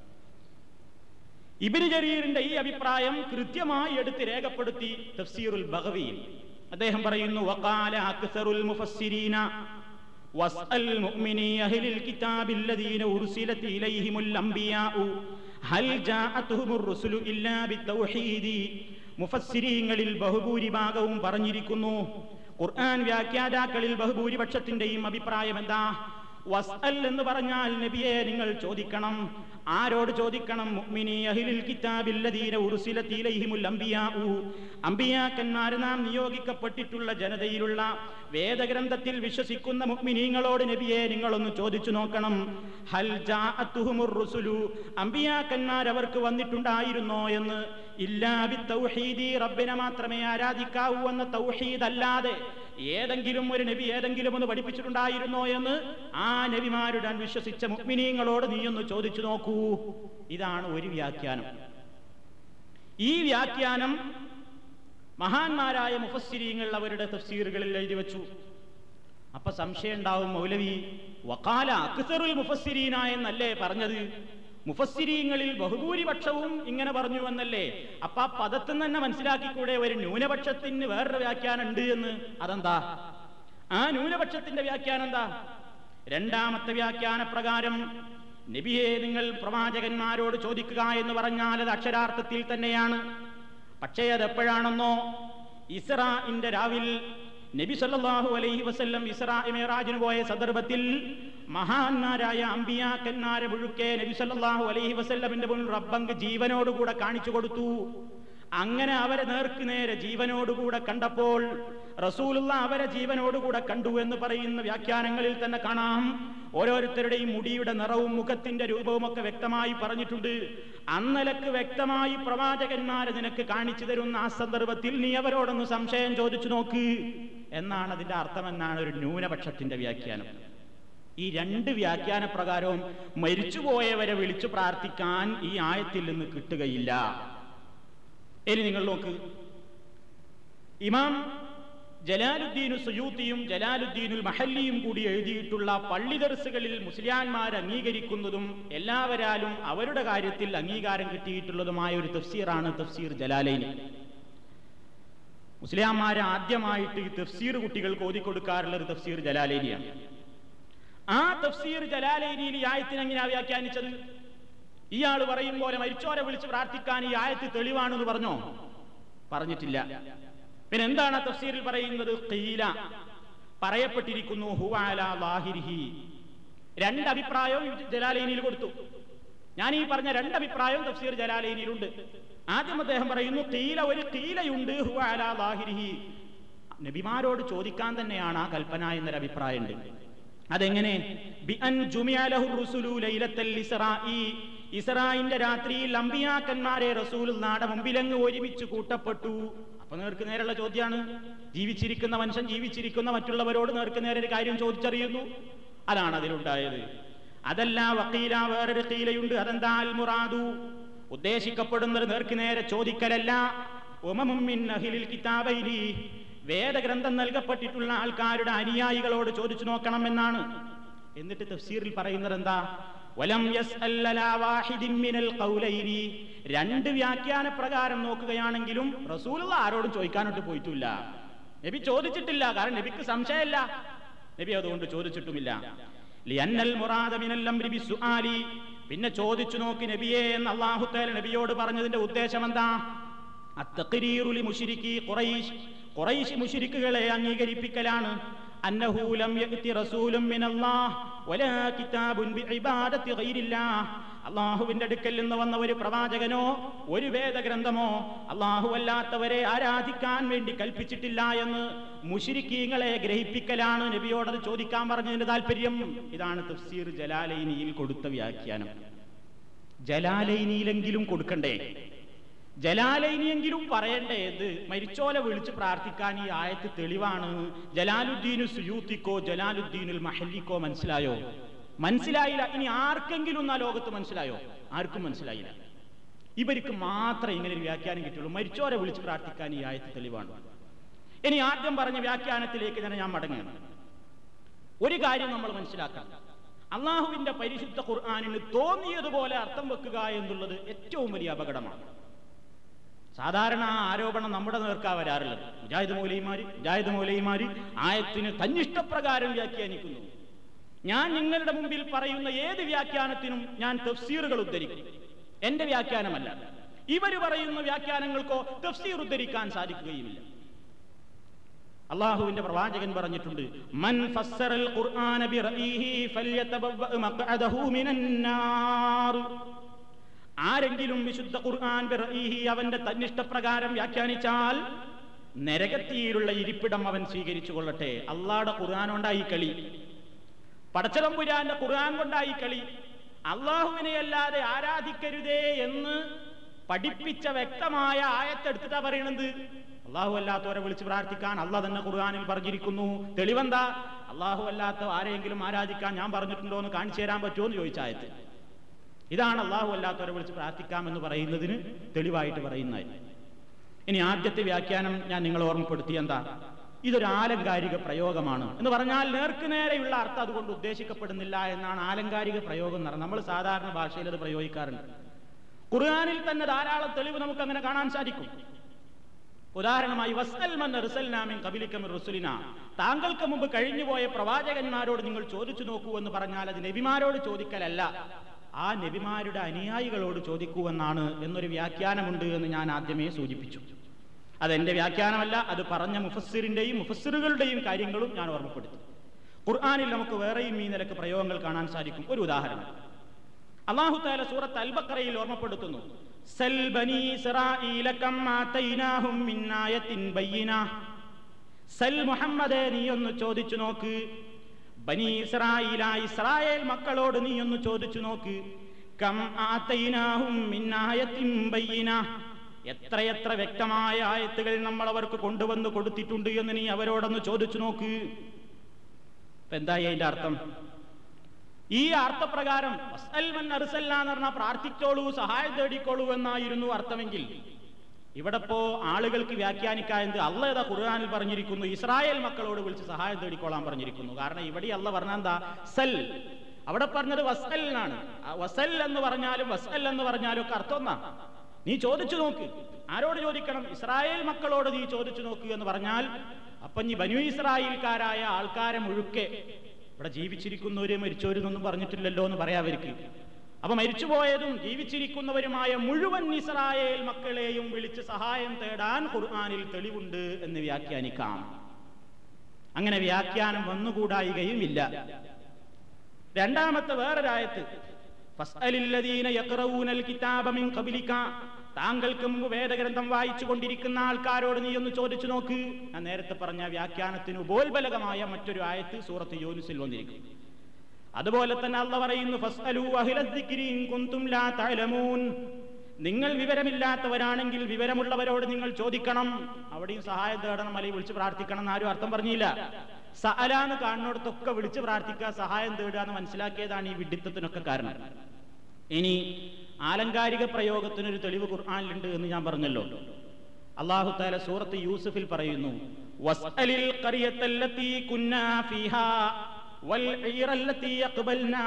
ഇബിന് ജരീറിന്റെ ഈ അഭിപ്രായം കൃത്യമായി എടുത്ത് രേഖപ്പെടുത്തി തഫ്സീറുൽ ബഗവിയിൽ അദ്ദേഹം പറയുന്നു വഖാല അക്സറുൽ മുഫസ്സിരീന വസ്അൽ മുഅ്മിനി അഹ്ലിൽ കിതാബി الذين ഉർസിലത് ഇലൈഹിമുൽ അംബിയാഉ ഹൽ ജാഅതുഹുമുർ റുസുലു ഇല്ലാ ബിത്തൗഹീദി മുഫസ്സിരീങ്ങളിൽ ബഹുഭൂരിഭാഗവും പറഞ്ഞിരിക്കുന്നു ഖുർആൻ വ്യാഖ്യാതാക്കളിൽ ബഹുഭൂരിപക്ഷത്തിന്റെയും അഭിപ്രായം എന്താ വസ്അൽ എന്ന് പറഞ്ഞാൽ നബിയെ നിങ്ങൾ ചോദിക്കണം ആരോട് ചോദിക്കണം മുഅ്മിനി അഹ്ലിൽ കിതാബില്ലദീന ഉർസിലത് ഇലൈഹിമുൽ അംബിയാഉ അംബിയാക്കന്മാർ നാം നിയോഗിക്കപ്പെട്ടിട്ടുള്ള ജനതയിലുള്ള വേദഗ്രന്ഥത്തിൽ വിശ്വസിക്കുന്ന മുഅ്മിനീങ്ങളോട് നബിയെ നിങ്ങളൊന്ന് ചോദിച്ചു നോക്കണം ഹൽ ജാഅത്തുഹുമുർ റുസുലു അംബിയാക്കന്മാർ അവർക്ക് വന്നിട്ടുണ്ടായിരുന്നോ എന്ന് ഇല്ലാ ബിത്തൗഹീദി റബ്ബിനെ മാത്രമേ ആരാധിക്കാവൂ എന്ന തൗഹീദ് അല്ലാതെ ഏതെങ്കിലും ഒരു നബി ഏതെങ്കിലും ഒന്ന് പഠിപ്പിച്ചിട്ടുണ്ടായിരുന്നോ എന്ന് ആ നബിമാരുടെ വിശ്വസിച്ച മുഗ്മിനീങ്ങളോട് നീയൊന്ന് ചോദിച്ചു നോക്കൂ ഇതാണ് ഒരു വ്യാഖ്യാനം ഈ വ്യാഖ്യാനം മഹാന്മാരായ മുഫസ്സിരീങ്ങൾ അവരുടെ തഫ്സീറുകളിൽ എഴുതി വെച്ചു അപ്പൊ സംശയം ഉണ്ടാവും മൗലവി വക്കാല അക്സറുൽ മുഫസ്സിരീന എന്നല്ലേ പറഞ്ഞത് മുഫസ്സിരീങ്ങളിൽ ബഹുഭൂരിപക്ഷവും ഇങ്ങനെ പറഞ്ഞു എന്നല്ലേ അപ്പൊ ആ പദത്തിൽ നിന്ന് തന്നെ മനസ്സിലാക്കിക്കൂടെ ഒരു ന്യൂനപക്ഷത്തിന് വേറൊരു വ്യാഖ്യാനം ഉണ്ട് എന്ന് അതെന്താ ആ ന്യൂനപക്ഷത്തിന്റെ വ്യാഖ്യാനം എന്താ രണ്ടാമത്തെ വ്യാഖ്യാന പ്രകാരം നബിയെ നിങ്ങൾ പ്രവാചകന്മാരോട് ചോദിക്കുക എന്ന് പറഞ്ഞാൽ അത് അക്ഷരാർത്ഥത്തിൽ തന്നെയാണ് പക്ഷേ അത് എപ്പോഴാണെന്നോ ഇസ്രാഇന്റെ രാവിൽ നബി സല്ലല്ലാഹു അലൈഹി വസല്ലം ഇസ്രാ മേറാജിന് പോയ സന്ദർഭത്തിൽ മഹാന്മാരായ അമ്പിയാക്കന്മാരെ മുഴുക്കെ നബി സല്ലല്ലാഹു അലൈഹി വസല്ലമിന്റെ മുന്നിൽ റബ്ബങ്ക് ജീവനോടുകൂടെ കാണിച്ചു കൊടുത്തു അങ്ങനെ അവരെ നേർക്ക് നേരെ ജീവനോടുകൂടെ കണ്ടപ്പോൾ റസൂലുള്ള അവരെ ജീവനോടുകൂടെ കണ്ടു എന്ന് പറയുന്ന വ്യാഖ്യാനങ്ങളിൽ തന്നെ കാണാം ഓരോരുത്തരുടെയും മുടിയുടെ നിറവും മുഖത്തിന്റെ രൂപവും ഒക്കെ വ്യക്തമായി പറഞ്ഞിട്ടുണ്ട് അന്നലക്ക് വ്യക്തമായി പ്രവാചകന്മാരെ നിനക്ക് കാണിച്ചു തരുന്ന ആ സന്ദർഭത്തിൽ നീ അവരോടൊന്ന് സംശയം ചോദിച്ചു നോക്ക് എന്നാണ് അതിന്റെ അർത്ഥമെന്നാണ് ഒരു ന്യൂനപക്ഷത്തിന്റെ വ്യാഖ്യാനം ഈ രണ്ട് വ്യാഖ്യാന പ്രകാരവും മരിച്ചുപോയവരെ വിളിച്ചു പ്രാർത്ഥിക്കാൻ ഈ ആയത്തിൽ നിന്ന് കിട്ടുകയില്ല ഇനി നിങ്ങൾ നോക്ക് ഇമാം ജലാലുദ്ദീനു സുയൂത്തിയും ജലാലുദ്ദീനുൽ മഹല്ലിയും കൂടി എഴുതിയിട്ടുള്ള പള്ളി ദർസുകളിൽ മുസ്ലിയാന്മാർ അംഗീകരിക്കുന്നതും എല്ലാവരാലും അവരുടെ കാര്യത്തിൽ അംഗീകാരം കിട്ടിയിട്ടുള്ളതുമായ ഒരു തഫ്സീറാണ് തഫ്സീർ ജലാലൈനി മുസ്ലിയാന്മാരെ ആദ്യമായിട്ട് ഈ തഫ്സീർ കുട്ടികൾക്ക് ഓതിക്കൊടുക്കാറുള്ള ഒരു തഫ്സീർ ജലാലൈനിയാണ് ആ തഫ്സീർ ജലാലൈനിയിൽ ഈ ആയത്തിന് എങ്ങനെയാ വ്യാഖ്യാനിച്ചത് ഇയാൾ പറയും പോലെ മരിച്ചോരെ വിളിച്ച് പ്രാർത്ഥിക്കാൻ ഈ ആയത്ത് തെളിവാണെന്ന് പറഞ്ഞോ പറഞ്ഞിട്ടില്ല പിന്നെ എന്താണ് ആ തഫ്സീറിൽ പറയുന്നത് ഖീല പറയപ്പെട്ടിരിക്കുന്നു ഹുവാല ലാഹിരിഹി രണ്ട് അഭിപ്രായവും ജലാലൈനിയിൽ കൊടുത്തു ഞാൻ ഈ പറഞ്ഞ രണ്ട് അഭിപ്രായവും തഫ്സീർ ജലാലൈനിയിലുണ്ട് ആദ്യം അദ്ദേഹം പറയുന്നു തീല ഒരു തീലയുണ്ട് ഹുവാല ലാഹിരിഹി നബിമാരോട് ചോദിക്കാൻ തന്നെയാണ് ആ കൽപ്പന എന്നൊരു അഭിപ്രായമുണ്ട് അതെങ്ങനെ ബി അൻ ജുമിഅ ലഹു റുസുലു ലൈലത്തൽ ഇസ്റാഇ ഇസ്രായിന്റെ രാത്രിയിൽ അമ്പിയാക്കന്മാരെ റസൂൽ നാടെ മുമ്പിലങ്ങ് ഒരുമിച്ച് കൂട്ടപ്പെട്ടു അപ്പൊ നേർക്ക് നേരെയുള്ള ചോദ്യമാണ് ജീവിച്ചിരിക്കുന്ന മനുഷ്യൻ ജീവിച്ചിരിക്കുന്ന മറ്റുള്ളവരോട് നേർക്ക് നേരെ ഒരു കാര്യം ചോദിച്ചറിയുന്നു അതാണ് അതിലുണ്ടായത് അതല്ല വക്കീല വേറൊരു കീലയുണ്ട് അതെന്താ അൽ മുറാദു ഉദ്ദേശിക്കപ്പെടുന്നത് നേർക്ക് നേരെ ചോദിക്കലല്ല ഉമമുമ്മിൻ അഹിലിൽ കിതാബൈനി വേദഗ്രന്ഥം നൽകപ്പെട്ടിട്ടുള്ള ആൾക്കാരുടെ അനുയായികളോട് ചോദിച്ചു നോക്കണം എന്നാണ് എന്നിട്ട് തഫ്സീറിൽ പറയുന്നത് എന്താ വലം ഖൗലൈനി രണ്ട് വ്യാഖ്യാന പ്രകാരം നോക്കുകയാണെങ്കിലും റസൂൽ ആരോടും ചോദിക്കാനോട്ട് പോയിട്ടില്ല നബി ചോദിച്ചിട്ടില്ല കാരണം നബിക്ക് സംശയമല്ല നബി അതുകൊണ്ട് ചോദിച്ചിട്ടുമില്ല ലിയന്നൽ മുറാദ മിനൽ അംരി ബിസ്സുആലി പിന്നെ ചോദിച്ചു നോക്കി നബിയെ എന്ന് അല്ലാഹു തആല നബിയോട് പറഞ്ഞതിന്റെ ഉദ്ദേശം എന്താ അത്തഖരീറു ലി മുശ്രിക്കി ഖുറൈശ് ഖുറൈശ് മുശ്രിക്കുകളെ അംഗീകരിപ്പിക്കലാണ് അന്നഹു ലം യഅതി റസൂലും മിനല്ലാഹ് വലാ കിതാബുൻ ബിഇബാദത്തി ഗൈരില്ലാഹ് അള്ളാഹുവിന്റെ അടുക്കൽ നിന്ന് വന്ന ഒരു പ്രവാചകനോ ഒരു വേദഗ്രന്ഥമോ അള്ളാഹു അല്ലാത്തവരെ ആരാധിക്കാൻ വേണ്ടി കൽപ്പിച്ചിട്ടില്ല എന്ന് മുഷിരിക്കീങ്ങളെ ഗ്രഹിപ്പിക്കലാണ് നബിയോടത് ചോദിക്കാൻ പറഞ്ഞതിന്റെ താല്പര്യം ഇതാണ് തഫ്സീർ ജലാലൈനിയിൽ കൊടുത്ത വ്യാഖ്യാനം ജലാലൈനിയിലെങ്കിലും കൊടുക്കണ്ടേ ജലാലൈനിയെങ്കിലും പറയണ്ടേ ഇത് മരിച്ചോലെ വിളിച്ച് പ്രാർത്ഥിക്കാൻ ഈ ആയത്ത് തെളിവാണ് ജലാലുദ്ദീനു സുയൂത്തിക്കോ ജലാലുദ്ദീനുൽ മഹല്ലിക്കോ മനസ്സിലായോ മനസ്സിലായില്ല ഇനി ആർക്കെങ്കിലും ആ ലോകത്ത് മനസ്സിലായോ ആർക്കും മനസ്സിലായില്ല ഇവർക്ക് മാത്രമേ ഇങ്ങനെ ഒരു വ്യാഖ്യാനം കിട്ടുള്ളൂ മരിച്ചോരെ വിളിച്ച് പ്രാർത്ഥിക്കാൻ ഈ ആയത്ത് തെളിവാണ് ഇനി ആദ്യം പറഞ്ഞ വ്യാഖ്യാനത്തിലേക്ക് തന്നെ ഞാൻ മടങ്ങുകയാണ് ഒരു കാര്യം നമ്മൾ മനസ്സിലാക്കണം അള്ളാഹുവിന്റെ പരിശുദ്ധ ഖുർആാനിന് തോന്നിയതുപോലെ അർത്ഥം വെക്കുക എന്നുള്ളത് ഏറ്റവും വലിയ അപകടമാണ് സാധാരണ ആ ആരോപണം നമ്മുടെ നേർക്കാ വരാറുള്ളത് മുജാഹിദ് മൗലൈമാര് മുജാഹിദ് മൗലൈമാര് ആയത്തിന് തന്നിഷ്ടപ്രകാരം വ്യാഖ്യാനിക്കുന്നു ഞാൻ നിങ്ങളുടെ മുമ്പിൽ പറയുന്ന ഏത് വ്യാഖ്യാനത്തിനും ഞാൻ തഫ്സീറുകൾ ഉദ്ധരിക്കും എന്റെ വ്യാഖ്യാനമല്ല ഇവര് പറയുന്ന വ്യാഖ്യാനങ്ങൾക്കോ തഫ്സീർ ഉദ്ധരിക്കാൻ സാധിക്കുകയുമില്ല അള്ളാഹുവിന്റെ പ്രവാചകൻ പറഞ്ഞിട്ടുണ്ട് മൻ ഫസ്സറൽ ഖുർആന ബിറഈഹി ഫല്യതബവ്വ മഖ്അദഹു മിനന്നാർ ആരെങ്കിലും വിശുദ്ധ ഖുർആൻ ബിറഈഹി അവന്റെ തന്നിഷ്ടപ്രകാരം വ്യാഖ്യാനിച്ചാൽ നരകത്തിയിലുള്ള ഇരിപ്പിടം അവൻ സ്വീകരിച്ചു കൊള്ളട്ടെ അള്ളാടെ ഖുർആൻ കൊണ്ടായി കളി പടച്ചതമ്പുരാന്റെ ഖുർആൻ കൊണ്ടായി കളി അള്ളാഹുവിനെ അല്ലാതെ ആരാധിക്കരുതേ എന്ന് പഠിപ്പിച്ച വ്യക്തമായ ആയത്തെടുത്തിട്ടാ പറയണത് അള്ളാഹു അല്ലാത്തവരെ വിളിച്ച് പ്രാർത്ഥിക്കാൻ അള്ളാഹ് തന്നെ ഖുർആാനിൽ പറഞ്ഞിരിക്കുന്നു തെളിവെന്താ അള്ളാഹു അല്ലാത്ത ആരെങ്കിലും ആരാധിക്കാൻ ഞാൻ പറഞ്ഞിട്ടുണ്ടോ എന്ന് കാണിച്ചു തരാൻ പറ്റുമോ എന്ന് ചോദിച്ച ആയത്ത് ഇതാണ് അള്ളാഹു അല്ലാത്തവരെ വിളിച്ച് പ്രാർത്ഥിക്കാമെന്ന് പറയുന്നതിന് തെളിവായിട്ട് പറയുന്നത് ഇനി ആദ്യത്തെ വ്യാഖ്യാനം ഞാൻ നിങ്ങളെ ഓർമ്മപ്പെടുത്തി എന്താ ഇതൊരു ആലങ്കാരിക പ്രയോഗമാണ് എന്ന് പറഞ്ഞാൽ നേർക്ക് നേരെയുള്ള അർത്ഥം അതുകൊണ്ട് ഉദ്ദേശിക്കപ്പെടുന്നില്ല എന്നാണ് ആലങ്കാരിക പ്രയോഗം എന്ന് പറഞ്ഞാൽ നമ്മൾ സാധാരണ ഭാഷയിൽ അത് പ്രയോഗിക്കാറുണ്ട് ഖുർആാനിൽ തന്നെ ധാരാളം തെളിവ് നമുക്ക് അങ്ങനെ കാണാൻ സാധിക്കും ഉദാഹരണമായി വസ്അൽമൻ റിസൽനാമിൻ കബിലിക്കം റുസുലിന താങ്കൾക്ക് മുമ്പ് കഴിഞ്ഞുപോയ പ്രവാചകന്മാരോട് നിങ്ങൾ ചോദിച്ചു നോക്കൂ എന്ന് പറഞ്ഞാൽ അത് നബിമാരോട് ചോദിക്കലല്ല ആ നബിമാരുടെ അനുയായികളോട് ചോദിക്കൂ എന്നാണ് എന്നൊരു വ്യാഖ്യാനമുണ്ട് എന്ന് ഞാൻ ആദ്യമേ സൂചിപ്പിച്ചു അതെന്റെ വ്യാഖ്യാനമല്ല അത് പറഞ്ഞ മുഫസ്സിറിന്റെയും മുഫസ്സിറുകളുടെയും കാര്യങ്ങളും ഞാൻ ഓർമ്മപ്പെടുത്തി ഖുർആാനിൽ നമുക്ക് വേറെയും ഈ നിലക്ക് പ്രയോഗങ്ങൾ കാണാൻ സാധിക്കും ഒരു ഉദാഹരണം അള്ളാഹു താല സൂറത്ത് അൽബക്കറയിൽ ഓർമ്മപ്പെടുത്തുന്നു സൽ ബനി ഇസ്രാഈല കം ആതൈനാഹും മിൻ ആയത്തിൻ ബയ്യിന സൽ മുഹമ്മദേ നീ ഒന്ന് ചോദിച്ചു നോക്ക് ബനി ഇസ്രായേല ഇസ്രായേൽ മക്കളോട് നീ ഒന്ന് ചോദിച്ചു നോക്ക് കം ആതൈനാഹും മിൻ ആയത്തിൻ ബയ്യിന എത്രയെത്ര വ്യക്തമായ ആയത്തുകൾ നമ്മൾ അവർക്ക് കൊണ്ടുവന്ന് കൊടുത്തിട്ടുണ്ട് എന്ന് നീ അവരോടൊന്ന് ചോദിച്ചു നോക്ക് ഇപ്പൊ എന്തായി അതിന്റെ അർത്ഥം ഈ അർത്ഥപ്രകാരം വസ്അൽമൻ അർസല്ല എന്ന് പറഞ്ഞാൽ പ്രാർത്ഥിച്ചോളൂ സഹായം തേടിക്കോളൂ എന്നായിരുന്നു അർത്ഥമെങ്കിൽ ഇവിടെ ഇപ്പോ ആളുകൾക്ക് വ്യാഖ്യാനിക്കാൻ എന്ത് അല്ല ഏതാ ഖുർആാനിൽ പറഞ്ഞിരിക്കുന്നു ഇസ്രായേൽ മക്കളോട് വിളിച്ച് സഹായം തേടിക്കോളാൻ പറഞ്ഞിരിക്കുന്നു കാരണം ഇവിടെ അല്ല പറഞ്ഞ എന്താ സൽ അവിടെ പറഞ്ഞത് വസൽ എന്നാണ് ആ വസൽ എന്ന് പറഞ്ഞാലും വസൽ എന്ന് പറഞ്ഞാലും ഒക്കെ അർത്ഥം ഒന്നാ നീ ചോദിച്ചു നോക്ക് ആരോട് ചോദിക്കണം ഇസ്രായേൽ മക്കളോട് നീ ചോദിച്ചു നോക്ക് എന്ന് പറഞ്ഞാൽ അപ്പൊ നീ ബനു ഇസ്രായേൽക്കാരായ ആൾക്കാരെ മുഴുക്കെ ഇവിടെ ജീവിച്ചിരിക്കുന്നവര് മരിച്ചവരെന്നൊന്നും പറഞ്ഞിട്ടില്ലല്ലോ എന്ന് പറയാം അവർക്ക് അപ്പൊ മരിച്ചുപോയതും ജീവിച്ചിരിക്കുന്നവരുമായ മുഴുവൻ ഇസ്രായേൽ മക്കളെയും വിളിച്ച് സഹായം തേടാൻ ഖുർആാനിൽ തെളിവുണ്ട് എന്ന് വ്യാഖ്യാനിക്കാം അങ്ങനെ വ്യാഖ്യാനം വന്നുകൂടായികയും ഇല്ല രണ്ടാമത്തെ വേറൊരായത്ത് ഫസ്അലില്ലദീന യഖറഊനൽ കിതാബ മിൻ ഖബലിക താങ്കൾക്ക് മുമ്പ് വേദഗ്രന്ഥം വായിച്ചു കൊണ്ടിരിക്കുന്ന ആൾക്കാരോട് നീ ഒന്ന് ചോദിച്ചു നോക്ക് ഞാൻ നേരത്തെ പറഞ്ഞ വ്യാഖ്യാനത്തിന് ഉപോത്ബലകമായ മറ്റൊരു ആയത്ത് സൂറത്ത് യൂനുസിൽ വന്നിരിക്കും അതുപോലെ തന്നെ അള്ള പറയുന്നു ഫസ്അലു അഹ്ലദ്ദിക്രി ഇൻ കുന്തും ലാ തഅലമൂൻ നിങ്ങൾ വിവരമില്ലാത്തവരാണെങ്കിൽ വിവരമുള്ളവരോട് നിങ്ങൾ ചോദിക്കണം അവിടെയും സഹായം തേടണം അല്ലെങ്കിൽ വിളിച്ച് പ്രാർത്ഥിക്കണം എന്ന് ആരും അർത്ഥം പറഞ്ഞില്ല സഅലാന്ന് കാണുന്നിടത്തൊക്കെ വിളിച്ച് പ്രാർത്ഥിക്കുക സഹായം തേടുക എന്ന് മനസ്സിലാക്കിയതാണ് ഈ വിഡിത്തത്തിനൊക്കെ കാരണം ഇനി ആലങ്കാരിക പ്രയോഗത്തിനൊരു തെളിവ് ഖുർആാനിലുണ്ട് എന്ന് ഞാൻ പറഞ്ഞല്ലോ അള്ളാഹു താല സൂറത്ത് യൂസുഫിൽ പറയുന്നു വസ്അലിൽ ഖറിയത്തല്ലത്തി കുന്നാ ഫീഹാ വൽ ഈറല്ലത്തി യഖ്ബൽനാ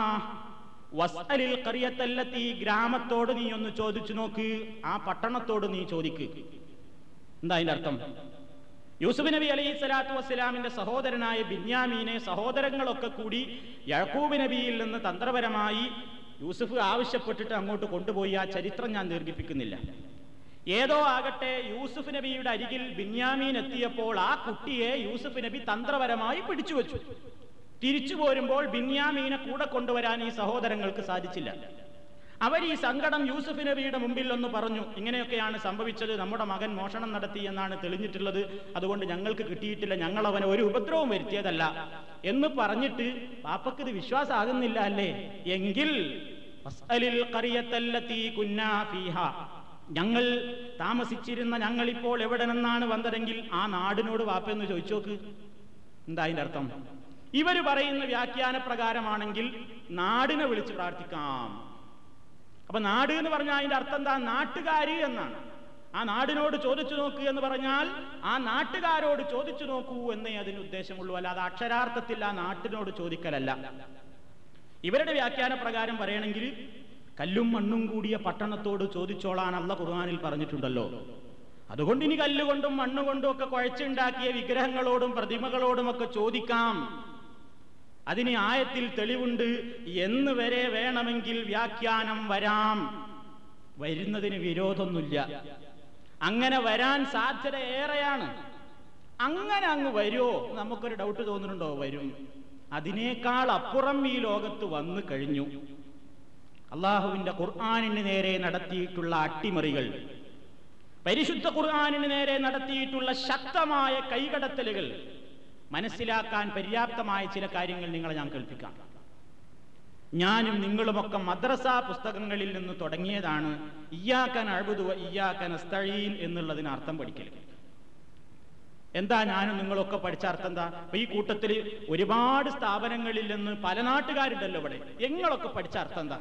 വസ്അലിൽ ഖറിയത്തല്ലത്തി ഗ്രാമത്തോട് നീ ഒന്ന് ചോദിച്ചു നോക്ക് ആ പട്ടണത്തോട് നീ ചോദിക്ക് എന്താ അതിന്റെ അർത്ഥം യൂസുഫ് നബി അലൈഹി സ്വലാത്തു വസ്സലാമിന്റെ സഹോദരനായ ബിന്യാമീനെ സഹോദരങ്ങളൊക്കെ കൂടി യഴക്കൂബ് നബിയിൽ നിന്ന് തന്ത്രപരമായി യൂസുഫ് ആവശ്യപ്പെട്ടിട്ട് അങ്ങോട്ട് കൊണ്ടുപോയി ആ ചരിത്രം ഞാൻ ദീർഘിപ്പിക്കുന്നില്ല ഏതോ ആകട്ടെ യൂസുഫ് നബിയുടെ അരികിൽ ബിന്യാമീൻ എത്തിയപ്പോൾ ആ കുട്ടിയെ യൂസുഫ് നബി തന്ത്രപരമായി പിടിച്ചു വെച്ചു തിരിച്ചു പോരുമ്പോൾ ബിന്യാമീനെ കൂടെ കൊണ്ടുവരാൻ ഈ സഹോദരങ്ങൾക്ക് സാധിച്ചില്ല അവർ ഈ സങ്കടം യൂസുഫ് നബിയുടെ മുമ്പിൽ ഒന്ന് പറഞ്ഞു ഇങ്ങനെയൊക്കെയാണ് സംഭവിച്ചത് നമ്മുടെ മകൻ മോഷണം നടത്തി എന്നാണ് തെളിഞ്ഞിട്ടുള്ളത് അതുകൊണ്ട് ഞങ്ങൾക്ക് കിട്ടിയിട്ടില്ല ഞങ്ങൾ അവനെ ഒരു ഉപദ്രവം വരുത്തിയതല്ല എന്ന് പറഞ്ഞിട്ട് പാപ്പക്ക് ഇത് വിശ്വാസമാകുന്നില്ല അല്ലേ എങ്കിൽ വസ്അലിൽ ഖറിയത്തല്ലതീ കുന്നാ ഫീഹാ. ഞങ്ങൾ താമസിച്ചിരുന്ന ഞങ്ങൾ ഇപ്പോൾ എവിടെ നിന്നാണ് വന്നതെങ്കിൽ ആ നാടിനോട് വാപ്പെന്ന് ചോദിച്ചു നോക്ക് എന്താ അതിന്റെ അർത്ഥം ഇവര് പറയുന്ന വ്യാഖ്യാന പ്രകാരമാണെങ്കിൽ നാടിനെ വിളിച്ച് പ്രാർത്ഥിക്കാം അപ്പൊ നാട് എന്ന് പറഞ്ഞാൽ അതിന്റെ അർത്ഥം എന്താ നാട്ടുകാരി എന്നാണ് ആ നാടിനോട് ചോദിച്ചു നോക്കൂ എന്ന് പറഞ്ഞാൽ ആ നാട്ടുകാരോട് ചോദിച്ചു നോക്കൂ എന്നേ അതിന് ഉദ്ദേശമുള്ളൂ അല്ലാതെ അക്ഷരാർത്ഥത്തിൽ ആ നാട്ടിനോട് ചോദിക്കലല്ല ഇവരുടെ വ്യാഖ്യാന പ്രകാരം പറയണമെങ്കിൽ കല്ലും മണ്ണും കൂടിയ പട്ടണത്തോട് ചോദിച്ചോളാൻ അല്ല ഖുർആനിൽ പറഞ്ഞിട്ടുണ്ടല്ലോ അതുകൊണ്ട് ഇനി കല്ലുകൊണ്ടും മണ്ണുകൊണ്ടും ഒക്കെ കുഴച്ചുണ്ടാക്കിയ വിഗ്രഹങ്ങളോടും പ്രതിമകളോടും ഒക്കെ ചോദിക്കാം അതിന് ആയത്തിൽ തെളിവുണ്ട് എന്ന് വരെ വേണമെങ്കിൽ വ്യാഖ്യാനം വരാം വരുന്നതിന് വിരോധമൊന്നുമില്ല അങ്ങനെ വരാൻ സാധ്യത ഏറെയാണ് അങ്ങനെ അങ്ങ് വരുമോ നമുക്കൊരു ഡൗട്ട് തോന്നുന്നുണ്ടോ വരും അതിനേക്കാൾ അപ്പുറം ഈ ലോകത്ത് വന്നു കഴിഞ്ഞു അള്ളാഹുവിന്റെ ഖുർആാനിന് നേരെ നടത്തിയിട്ടുള്ള അട്ടിമറികൾ പരിശുദ്ധ ഖുർആാനിന് നേരെ നടത്തിയിട്ടുള്ള ശക്തമായ കൈകടത്തലുകൾ മനസ്സിലാക്കാൻ പര്യാപ്തമായ ചില കാര്യങ്ങൾ നിങ്ങളെ ഞാൻ കേൾപ്പിക്കാം ഞാനും നിങ്ങളുമൊക്കെ മദ്രസ പുസ്തകങ്ങളിൽ നിന്ന് തുടങ്ങിയതാണ് ഇയ്യാക്കൻ അഴുതുവ ഇയ്യാക്കൻ അസ്തഴീൻ എന്നുള്ളതിന് അർത്ഥം പഠിക്കൽ എന്താ ഞാനും നിങ്ങളൊക്കെ പഠിച്ച അർത്ഥം എന്താ അപ്പൊ ഈ കൂട്ടത്തിൽ ഒരുപാട് സ്ഥാപനങ്ങളിൽ നിന്ന് പല നാട്ടുകാരുണ്ടല്ലോ ഇവിടെ നിങ്ങളൊക്കെ പഠിച്ച അർത്ഥം എന്താ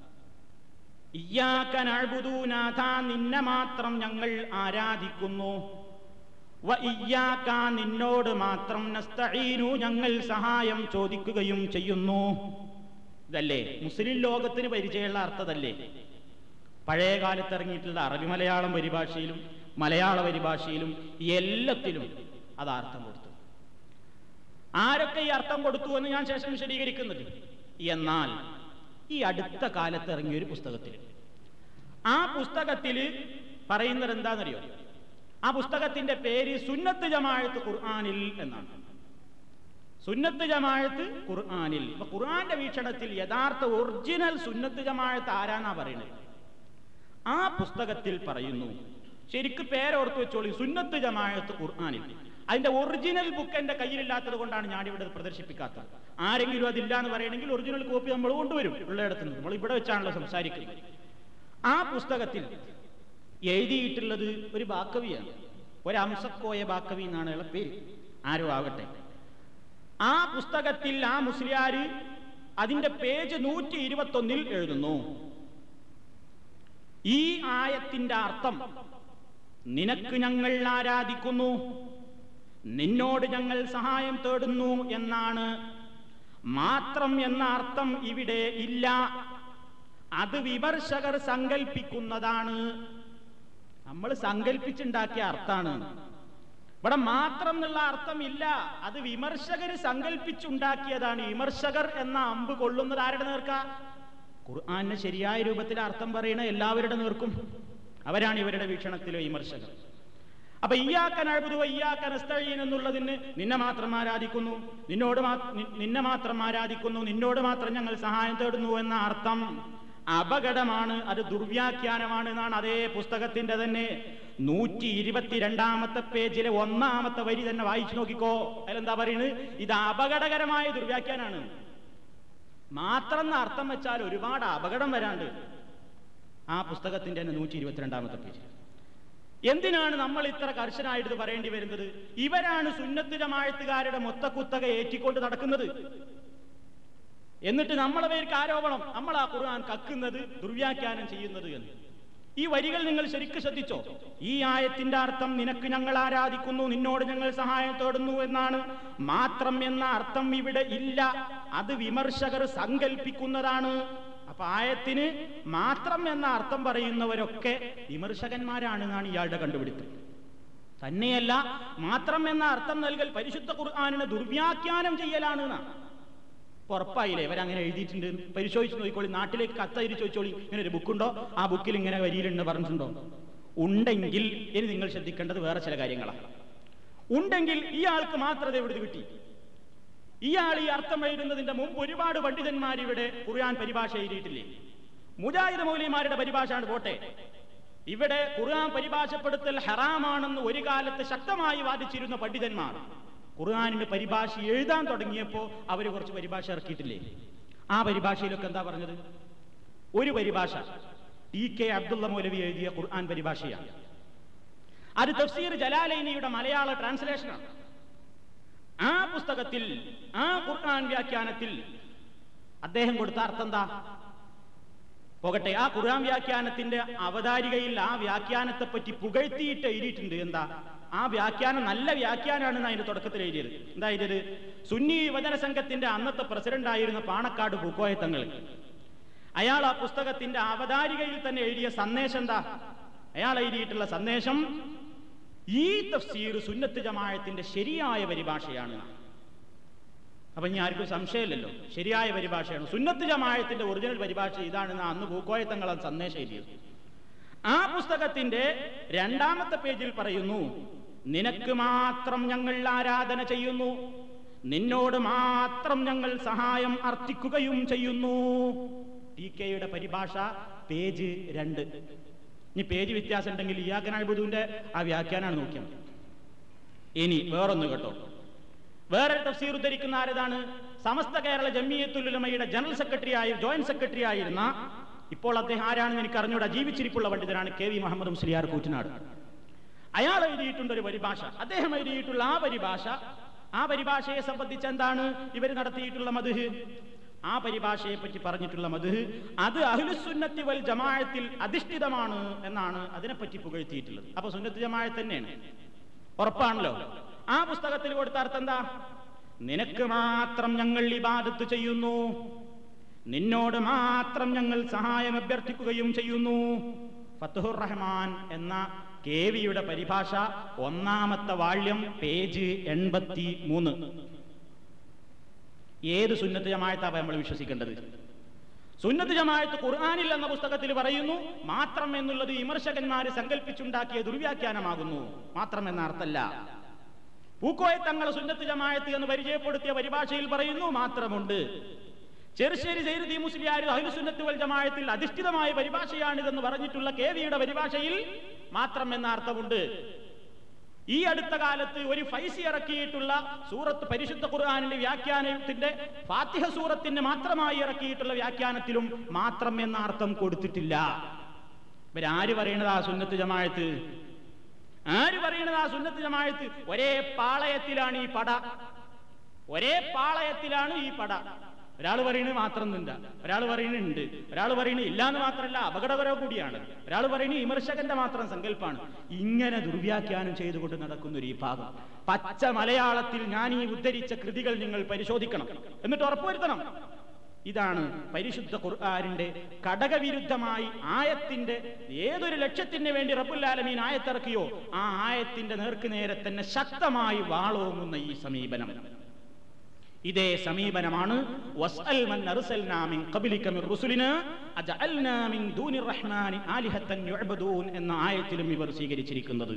ഇയ്യാക്കൻ അഴുതൂനാഥ നിന്നെ മാത്രം ഞങ്ങൾ ആരാധിക്കുന്നു വ ഇയ്യാക്ക നിന്നോട് മാത്രം നസ്തഈനു ഞങ്ങൾ സഹായം ചോദിക്കുകയും ചെയ്യുന്നു ഇതല്ലേ മുസ്ലിം ലോകത്തിന് പരിചയമുള്ള അർത്ഥതല്ലേ പഴയ കാലത്ത് ഇറങ്ങിയിട്ടുള്ള അറബി മലയാളം പരിഭാഷയിലും മലയാള പരിഭാഷയിലും എല്ലാത്തിലും അത് അർത്ഥം കൊടുത്തു ആരൊക്കെ ഈ അർത്ഥം കൊടുത്തു എന്ന് ഞാൻ ശേഷം വിശദീകരിക്കുന്നുണ്ട് എന്നാൽ ഈ അടുത്ത കാലത്ത് ഇറങ്ങിയ ഒരു പുസ്തകത്തിൽ ആ പുസ്തകത്തിൽ പറയുന്നത് എന്താണെന്നറിയോ ആ പുസ്തകത്തിന്റെ പേര് സുന്നത്ത് ജമാഅത്ത് ഖുർആനിൽ എന്നാണ് സുന്നത്ത് ജമാഅത്ത് ഖുർആനിൽ അപ്പൊ ഖുർആന്റെ വീക്ഷണത്തിൽ യഥാർത്ഥ ഒറിജിനൽ സുന്നത്ത് ജമാഅത്ത് ആരാന്നാ പറയുന്നത് ആ പുസ്തകത്തിൽ പറയുന്നു ശരിക്ക് പേരോർത്ത് വെച്ചോളി സുന്നത്ത് ജമാഅത്ത് ഖുർആനിൽ അതിന്റെ ഒറിജിനൽ ബുക്ക് എന്റെ കയ്യിലില്ലാത്തത് കൊണ്ടാണ് ഞാൻ ഇവിടെ പ്രദർശിപ്പിക്കാത്തത് ആരെങ്കിലും അതില്ല എന്ന് പറയണമെങ്കിൽ ഒറിജിനൽ കോപ്പി നമ്മൾ കൊണ്ടുവരും ഉള്ളയിടത്ത് നിന്ന് നമ്മൾ ഇവിടെ വെച്ചാണല്ലോ സംസാരിക്കുന്നത് ആ പുസ്തകത്തിൽ എഴുതിയിട്ടുള്ളത് ഒരു ബാക്കവിയാണ് ഒരു അംസക്കോയ ബാക്കവി എന്നാണ് അയാളുടെ പേര് ആരോ ആകട്ടെ ആ പുസ്തകത്തിൽ ആ മുസ്ലിയാര് അതിന്റെ പേജ് നൂറ്റി ഇരുപത്തൊന്നിൽ എഴുതുന്നു ഈ ആയത്തിന്റെ അർത്ഥം നിനക്ക് ഞങ്ങൾ ആരാധിക്കുന്നു നിന്നോട് ഞങ്ങൾ സഹായം തേടുന്നു എന്നാണ് മാത്രം എന്ന അർത്ഥം ഇവിടെ ഇല്ല അത് വിമർശകർ സങ്കല്പിക്കുന്നതാണ് നമ്മൾ സങ്കല്പിച്ചുണ്ടാക്കിയ അർത്ഥാണ് ഇവിടെ മാത്രം എന്നുള്ള അർത്ഥമില്ല അത് വിമർശകർ സങ്കല്പിച്ചുണ്ടാക്കിയതാണ് വിമർശകർ എന്ന അമ്പ് കൊള്ളുന്നത് ആരുടെ നേർക്ക ഖുർആാനിന് ശരിയായ രൂപത്തിൽ അർത്ഥം പറയുന്ന എല്ലാവരുടെ നേർക്കും അവരാണ് ഇവരുടെ വീക്ഷണത്തിലെ വിമർശകർ അപ്പൊ ഇയ്യാക്കൻ അഴുതു ഇയ്യാക്കൻ അസ്തഴീൻ എന്നുള്ളതിന് നിന്നെ മാത്രം ആരാധിക്കുന്നു നിന്നോട് മാ- നി- നിന്നെ മാത്രം ആരാധിക്കുന്നു നിന്നോട് മാത്രം ഞങ്ങൾ സഹായം തേടുന്നു എന്ന അർത്ഥം അപകടമാണ് അത് ദുർവ്യാഖ്യാനമാണ് എന്നാണ് അതേ പുസ്തകത്തിന്റെ തന്നെ നൂറ്റി ഇരുപത്തിരണ്ടാമത്തെ പേജിലെ ഒന്നാമത്തെ വരി തന്നെ വായിച്ചു നോക്കിക്കോ അതിലെന്താ പറയുന്നത് ഇത് അപകടകരമായ ദുർവ്യാഖ്യാനാണ് മാത്രം എന്ന അർത്ഥം വെച്ചാൽ ഒരുപാട് അപകടം വരാണ്ട് ആ പുസ്തകത്തിന്റെ തന്നെ നൂറ്റി ഇരുപത്തിരണ്ടാമത്തെ പേജ് എന്തിനാണ് നമ്മൾ ഇത്ര കർശനായിട്ട് ഇത് പറയേണ്ടി വരുന്നത് ഇവരാണ് സുന്നത്ത് ജമാഴത്തുകാരുടെ മൊത്തക്കുത്തക ഏറ്റിക്കൊണ്ട് നടക്കുന്നത് എന്നിട്ട് നമ്മളെ പേർക്ക് ആരോപണം നമ്മൾ ആ ഖുർആൻ കക്കുന്നത് ദുർവ്യാഖ്യാനം ചെയ്യുന്നത് എന്ന് ഈ വരികൾ നിങ്ങൾ ശരിക്കും ശ്രദ്ധിച്ചോ ഈ ആയത്തിന്റെ അർത്ഥം നിനക്ക് ഞങ്ങൾ ആരാധിക്കുന്നു നിന്നോട് ഞങ്ങൾ സഹായം തേടുന്നു എന്നാണ് മാത്രം എന്ന അർത്ഥം ഇവിടെ ഇല്ല അത് വിമർശകർ സങ്കല്പിക്കുന്നതാണ് അപ്പൊ ആയത്തിന് മാത്രം എന്ന അർത്ഥം പറയുന്നവരൊക്കെ വിമർശകന്മാരാണ് എന്നാണ് ഇയാളുടെ കണ്ടുപിടുത്തം തന്നെയല്ല മാത്രം എന്ന അർത്ഥം നൽകൽ പരിശുദ്ധ ഖുർആാനിനെ ദുർവ്യാഖ്യാനം ചെയ്യലാണ് എന്നാണ് ഇപ്പൊ ഉറപ്പായില്ലേ ഇവരങ്ങനെ എഴുതിയിട്ടുണ്ട് പരിശോധിച്ച് നോക്കിക്കോളി നാട്ടിലേക്ക് കത്തരി ചോദിച്ചോളി ഇങ്ങനെ ഒരു ബുക്കുണ്ടോ ആ ബുക്കിൽ ഇങ്ങനെ വരിയിലുണ്ട് പറഞ്ഞിട്ടുണ്ടോ ഉണ്ടെങ്കിൽ ഇനി നിങ്ങൾ ശ്രദ്ധിക്കേണ്ടത് വേറെ ചില കാര്യങ്ങളാണ് ഉണ്ടെങ്കിൽ ഇയാൾക്ക് മാത്രം അത് എവിടെ കിട്ടി ഇയാൾ ഈ അർത്ഥം എഴുതുന്നതിന്റെ മുമ്പ് ഒരുപാട് പണ്ഡിതന്മാർ ഇവിടെ ഖുർആൻ പരിഭാഷ എഴുതിയിട്ടില്ലേ മുജാഹിദ് മൗലിമാരുടെ പരിഭാഷയാണ് പോട്ടെ ഇവിടെ ഖുർആൻ പരിഭാഷപ്പെടുത്തൽ ഹറാമാണെന്ന് ഒരു കാലത്ത് ശക്തമായി വാദിച്ചിരുന്ന പണ്ഡിതന്മാർ ഖുർആാനിന്റെ പരിഭാഷ എഴുതാൻ തുടങ്ങിയപ്പോൾ അവർ കുറച്ച് പരിഭാഷ ഇറക്കിയിട്ടില്ലേ ആ പരിഭാഷയിലൊക്കെ എന്താ പറഞ്ഞത് ഒരു പരിഭാഷ ടി കെ അബ്ദുള്ള മൗലവി എഴുതിയ ഖുർആൻ പരിഭാഷയാണ് അത് തഫ്സീർ ജലാലൈനിയുടെ മലയാള ട്രാൻസ്ലേഷനാണ് ആ പുസ്തകത്തിൽ ആ ഖുർആൻ വ്യാഖ്യാനത്തിൽ അദ്ദേഹം കൊടുത്ത അർത്ഥം എന്താ പോകട്ടെ ആ ഖുർആൻ വ്യാഖ്യാനത്തിന്റെ അവതാരികയിൽ ആ വ്യാഖ്യാനത്തെ പറ്റി പുകഴ്ത്തിയിട്ട് എഴുതിയിട്ടുണ്ട് എന്താ ആ വ്യാഖ്യാനം നല്ല വ്യാഖ്യാനമാണ് അതിന്റെ തുടക്കത്തിൽ എഴുതിയത് എന്താ എഴുതിയത് സുന്നി യുവജന സംഘത്തിന്റെ അന്നത്തെ പ്രസിഡന്റ് ആയിരുന്ന പാണക്കാട് പൂക്കോയത്തങ്ങൾ അയാൾ ആ പുസ്തകത്തിന്റെ അവതാരികയിൽ തന്നെ എഴുതിയ സന്ദേശം എന്താ അയാൾ എഴുതിയിട്ടുള്ള സന്ദേശം ഈ തഫ്സീർ സുന്നത്ത് ജമായത്തിന്റെ ശരിയായ പരിഭാഷയാണ് അപ്പൊ ഇനി ആർക്കും സംശയമില്ലല്ലോ ശരിയായ പരിഭാഷയാണ് സുന്നത്ത് ജമായത്തിന്റെ ഒറിജിനൽ പരിഭാഷ ഇതാണെന്ന് അന്ന് പൂക്കോയത്തങ്ങൾ അത് സന്ദേശം എഴുതിയത് ആ പുസ്തകത്തിന്റെ രണ്ടാമത്തെ പേജിൽ പറയുന്നു നിനക്ക് മാത്രം ഞങ്ങൾ ആരാധന ചെയ്യുന്നു നിന്നോട് മാത്രം ഞങ്ങൾ സഹായം അർത്ഥിക്കുകയും ചെയ്യുന്നു ടി കെയുടെ പരിഭാഷ പേജ് രണ്ട് ഇനി പേജ് വ്യത്യാസം ഉണ്ടെങ്കിൽ ഇയാക്കനാഴ്ബുദുവിന്റെ ആ വ്യാഖ്യാനാണ് നോക്കിയാൽ മതി. ഇനി വേറൊന്ന് കേട്ടോ വേറെ തഫ്സീർ ഉദ്ധരിക്കുന്ന ആരതാണ് സമസ്ത കേരള ജമിയത്തുലുലമയുടെ ജനറൽ സെക്രട്ടറി ആയി ജോയിന്റ് സെക്രട്ടറി ആയിരുന്ന ഇപ്പോൾ അദ്ദേഹം ആരാണെന്ന് എനിക്ക് അറിഞ്ഞൂടാ ജീവിച്ചിരിപ്പുള്ള പണ്ഡിതനാണ് കെ വി മുഹമ്മദ് മുസ്ലിയാർ കൂറ്റനാട് അയാൾ എഴുതിയിട്ടുണ്ട് ഒരു പരിഭാഷ അദ്ദേഹം എഴുതിയിട്ടുള്ള ആ പരിഭാഷ ആ പരിഭാഷയെ സംബന്ധിച്ച് എന്താണ് ഇവർ നടത്തിയിട്ടുള്ള മധുഹ് ആ പരിഭാഷയെ പറ്റി പറഞ്ഞിട്ടുള്ള മധുഹ് അത് അഹ്ലുസുന്നത്തി വൽ ജമാഅത്തിൽ അധിഷ്ഠിതമാണ് എന്നാണ് അതിനെപ്പറ്റി പുകഴ്ത്തിയിട്ടുള്ളത് അപ്പൊ സുന്നത്ത് ജമാഅത്ത് തന്നെയാണ് ഉറപ്പാണല്ലോ ആ പുസ്തകത്തിൽ കൊടുത്ത അർത്ഥം എന്താ നിനക്ക് മാത്രം ഞങ്ങൾ ഇബാദത്ത് ചെയ്യുന്നു നിന്നോട് മാത്രം ഞങ്ങൾ സഹായം അഭ്യർത്ഥിക്കുകയും ചെയ്യുന്നു ഫത്തുഹുർ റഹ്മാൻ എന്ന കേവിയുടെ പരിഭാഷ ഒന്നാമത്തെ വാള്യം പേജ് എൺപത്തി മൂന്ന് ഏത് സുന്നത്ത് ജമായത്താ നമ്മൾ വിശ്വസിക്കേണ്ടത് സുന്നത്ത് ജമായത്ത് ഖുർആാനിൽ എന്ന പുസ്തകത്തിൽ പറയുന്നു മാത്രം എന്നുള്ളത് വിമർശകന്മാര് സങ്കല്പിച്ചുണ്ടാക്കിയ ദുർവ്യാഖ്യാനമാകുന്നു മാത്രം എന്ന അർത്ഥമല്ല പൂക്കോയെ തങ്ങൾ സുന്നത്ത് ജമായത്ത് എന്ന് പരിചയപ്പെടുത്തിയ പരിഭാഷയിൽ പറയുന്നു മാത്രമുണ്ട് ചെറുശ്ശേരി സൈരുദ്ദീൻ മുസ്ലിയാർ അഹ്ലുസുന്നത്ത് വൽ ജമായത്തിൽ അധിഷ്ഠിതമായ പരിഭാഷയാണിതെന്ന് പറഞ്ഞിട്ടുള്ള കെ വിയുടെ പരിഭാഷയിൽ മാത്രം എന്ന അർത്ഥമുണ്ട് ഈ അടുത്ത കാലത്ത് ഒരു ഫൈസി ഇറക്കിയിട്ടുള്ള സൂറത്ത് പരിശുദ്ധ ഖുർആാനിന്റെ വ്യാഖ്യാനത്തിന്റെ ഫാത്തിഹ സൂറത്തിന് മാത്രമായി ഇറക്കിയിട്ടുള്ള വ്യാഖ്യാനത്തിലും മാത്രം എന്ന അർത്ഥം കൊടുത്തിട്ടില്ല ഇവരാര് പറയണത് ആ സുന്നത്ത് ജമായത്ത് ആര് പറയണത് ആ സുന്നത്ത് ജമായത്ത് ഒരേ പാളയത്തിലാണ് ഈ പട ഒരേ പാളയത്തിലാണ് ഈ പട ഒരാൾ പറയുന്നത് മാത്രം നിന്ദ ഒരാൾ പറയുന്നുണ്ട് ഒരാൾ പറയുന്നത് ഇല്ല എന്ന് മാത്രമല്ല അപകടകരവും കൂടിയാണ് ഒരാൾ പറയുന്നത് വിമർശകന്റെ മാത്രം സങ്കല്പമാണ് ഇങ്ങനെ ദുർവ്യാഖ്യാനം ചെയ്തുകൊണ്ട് നടക്കുന്ന ഒരു ഈ ഭാഗം പച്ച മലയാളത്തിൽ ഞാൻ ഈ ഉദ്ധരിച്ച കൃതികൾ നിങ്ങൾ പരിശോധിക്കണം എന്നിട്ട് ഉറപ്പുവരുത്തണം ഇതാണ് പരിശുദ്ധ ഖുർആാനിന്റെ ഘടകവിരുദ്ധമായി ആയത്തിന്റെ ഏതൊരു ലക്ഷ്യത്തിന് വേണ്ടി റബ്ബുല്ലാലമീൻ ആയത്തിറക്കിയോ ആ ആയത്തിന്റെ നേർക്ക് നേരെ തന്നെ ശക്തമായി വാളോങ്ങുന്ന ഈ സമീപനം ഇതേ സമീപനമാണ് വസ്അൽ മൻ അർസൽനാ മിൻ ഖബ്ലിക മിൻ റുസുലിനാ അജഅൽനാ മിൻ ദൂനി റഹ്മാനി ആലിഹത്തൻ യുഅബദൂൻ എന്ന ആയത്തിലും ഇവർ സ്വീകരിച്ചിരിക്കുന്നത്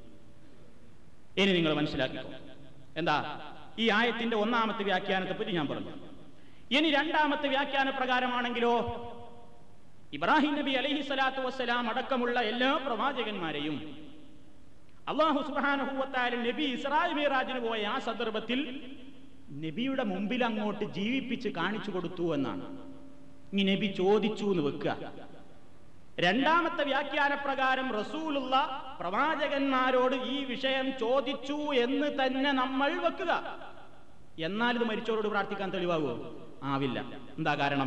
ഇനി നിങ്ങൾ മനസ്സിലാക്കിക്കോ എന്താ ഈ ആയത്തിന്റെ ഒന്നാമത്തെ വ്യാഖ്യാനത്തെ പറ്റി ഞാൻ പറഞ്ഞു ഇനി രണ്ടാമത്തെ വ്യാഖ്യാന പ്രകാരമാണെങ്കിലോ ഇബ്രാഹിം നബി അലൈഹി സ്വലാത്തു വസ്സലാം അടക്കമുള്ള എല്ലാ പ്രവാചകന്മാരെയും അള്ളാഹു സുബാനഹുവത്തായ നബി ഇസ്രായേൽ മീറാജിന് പോയ ആ സന്ദർഭത്തിൽ നബിയുടെ മുമ്പിൽ അങ്ങോട്ട് ജീവിപ്പിച്ച് കാണിച്ചു കൊടുത്തു എന്നാണ് ഇനി നബി ചോദിച്ചു എന്ന് വെക്കുക രണ്ടാമത്തെ വ്യാഖ്യാന പ്രകാരം റസൂലുള്ള പ്രവാചകന്മാരോട് ഈ വിഷയം ചോദിച്ചു എന്ന് തന്നെ നമ്മൾ വെക്കുക എന്നാൽ ഇത് മരിച്ചവരോട് പ്രാർത്ഥിക്കാൻ തെളിവാകുമോ ആവില്ല എന്താ കാരണം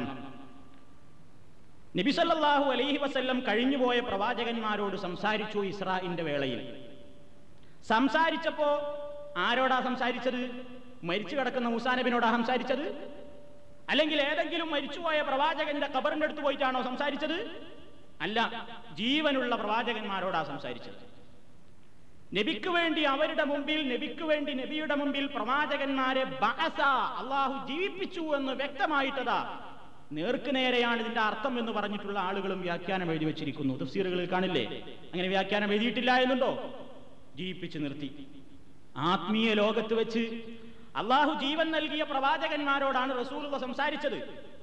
നബി സല്ലല്ലാഹു അലൈഹി വസല്ലം കഴിഞ്ഞുപോയ പ്രവാചകന്മാരോട് സംസാരിച്ചു ഇസ്രായിന്റെ വേളയിൽ സംസാരിച്ചപ്പോ ആരോടാ സംസാരിച്ചത് മരിച്ചു കിടക്കുന്ന മൂസാനബിനോടാ സംസാരിച്ചത് അല്ലെങ്കിൽ ഏതെങ്കിലും മരിച്ചുപോയ പ്രവാചകന്റെ കബറിന്റെ അടുത്ത് പോയിട്ടാണോ സംസാരിച്ചത് അല്ല ജീവനുള്ള പ്രവാചകന്മാരോടാ സംസാരിച്ചത് നബിക്ക് വേണ്ടി അവരുടെ മുമ്പിൽ നബിക്ക് വേണ്ടി നബിയുടെ മുമ്പിൽ പ്രവാചകന്മാരെ ബഅസ അള്ളാഹു ജീവിപ്പിച്ചു എന്ന് വ്യക്തമായിട്ടതാ നേർക്ക് നേരെയാണ് ഇതിന്റെ അർത്ഥം എന്ന് പറഞ്ഞിട്ടുള്ള ആളുകളും വ്യാഖ്യാനം എഴുതി വെച്ചിരിക്കുന്നു തഫ്സീറുകളിൽ കാണില്ലേ അങ്ങനെ വ്യാഖ്യാനം എഴുതിയിട്ടില്ല എന്നുണ്ടോ ജീവിപ്പിച്ച് നിർത്തി ആത്മീയ ലോകത്ത് വെച്ച് അള്ളാഹു ജീവൻ നൽകിയ പ്രവാചകന്മാരോടാണ് റസൂലുള്ള സംസാരിച്ചത്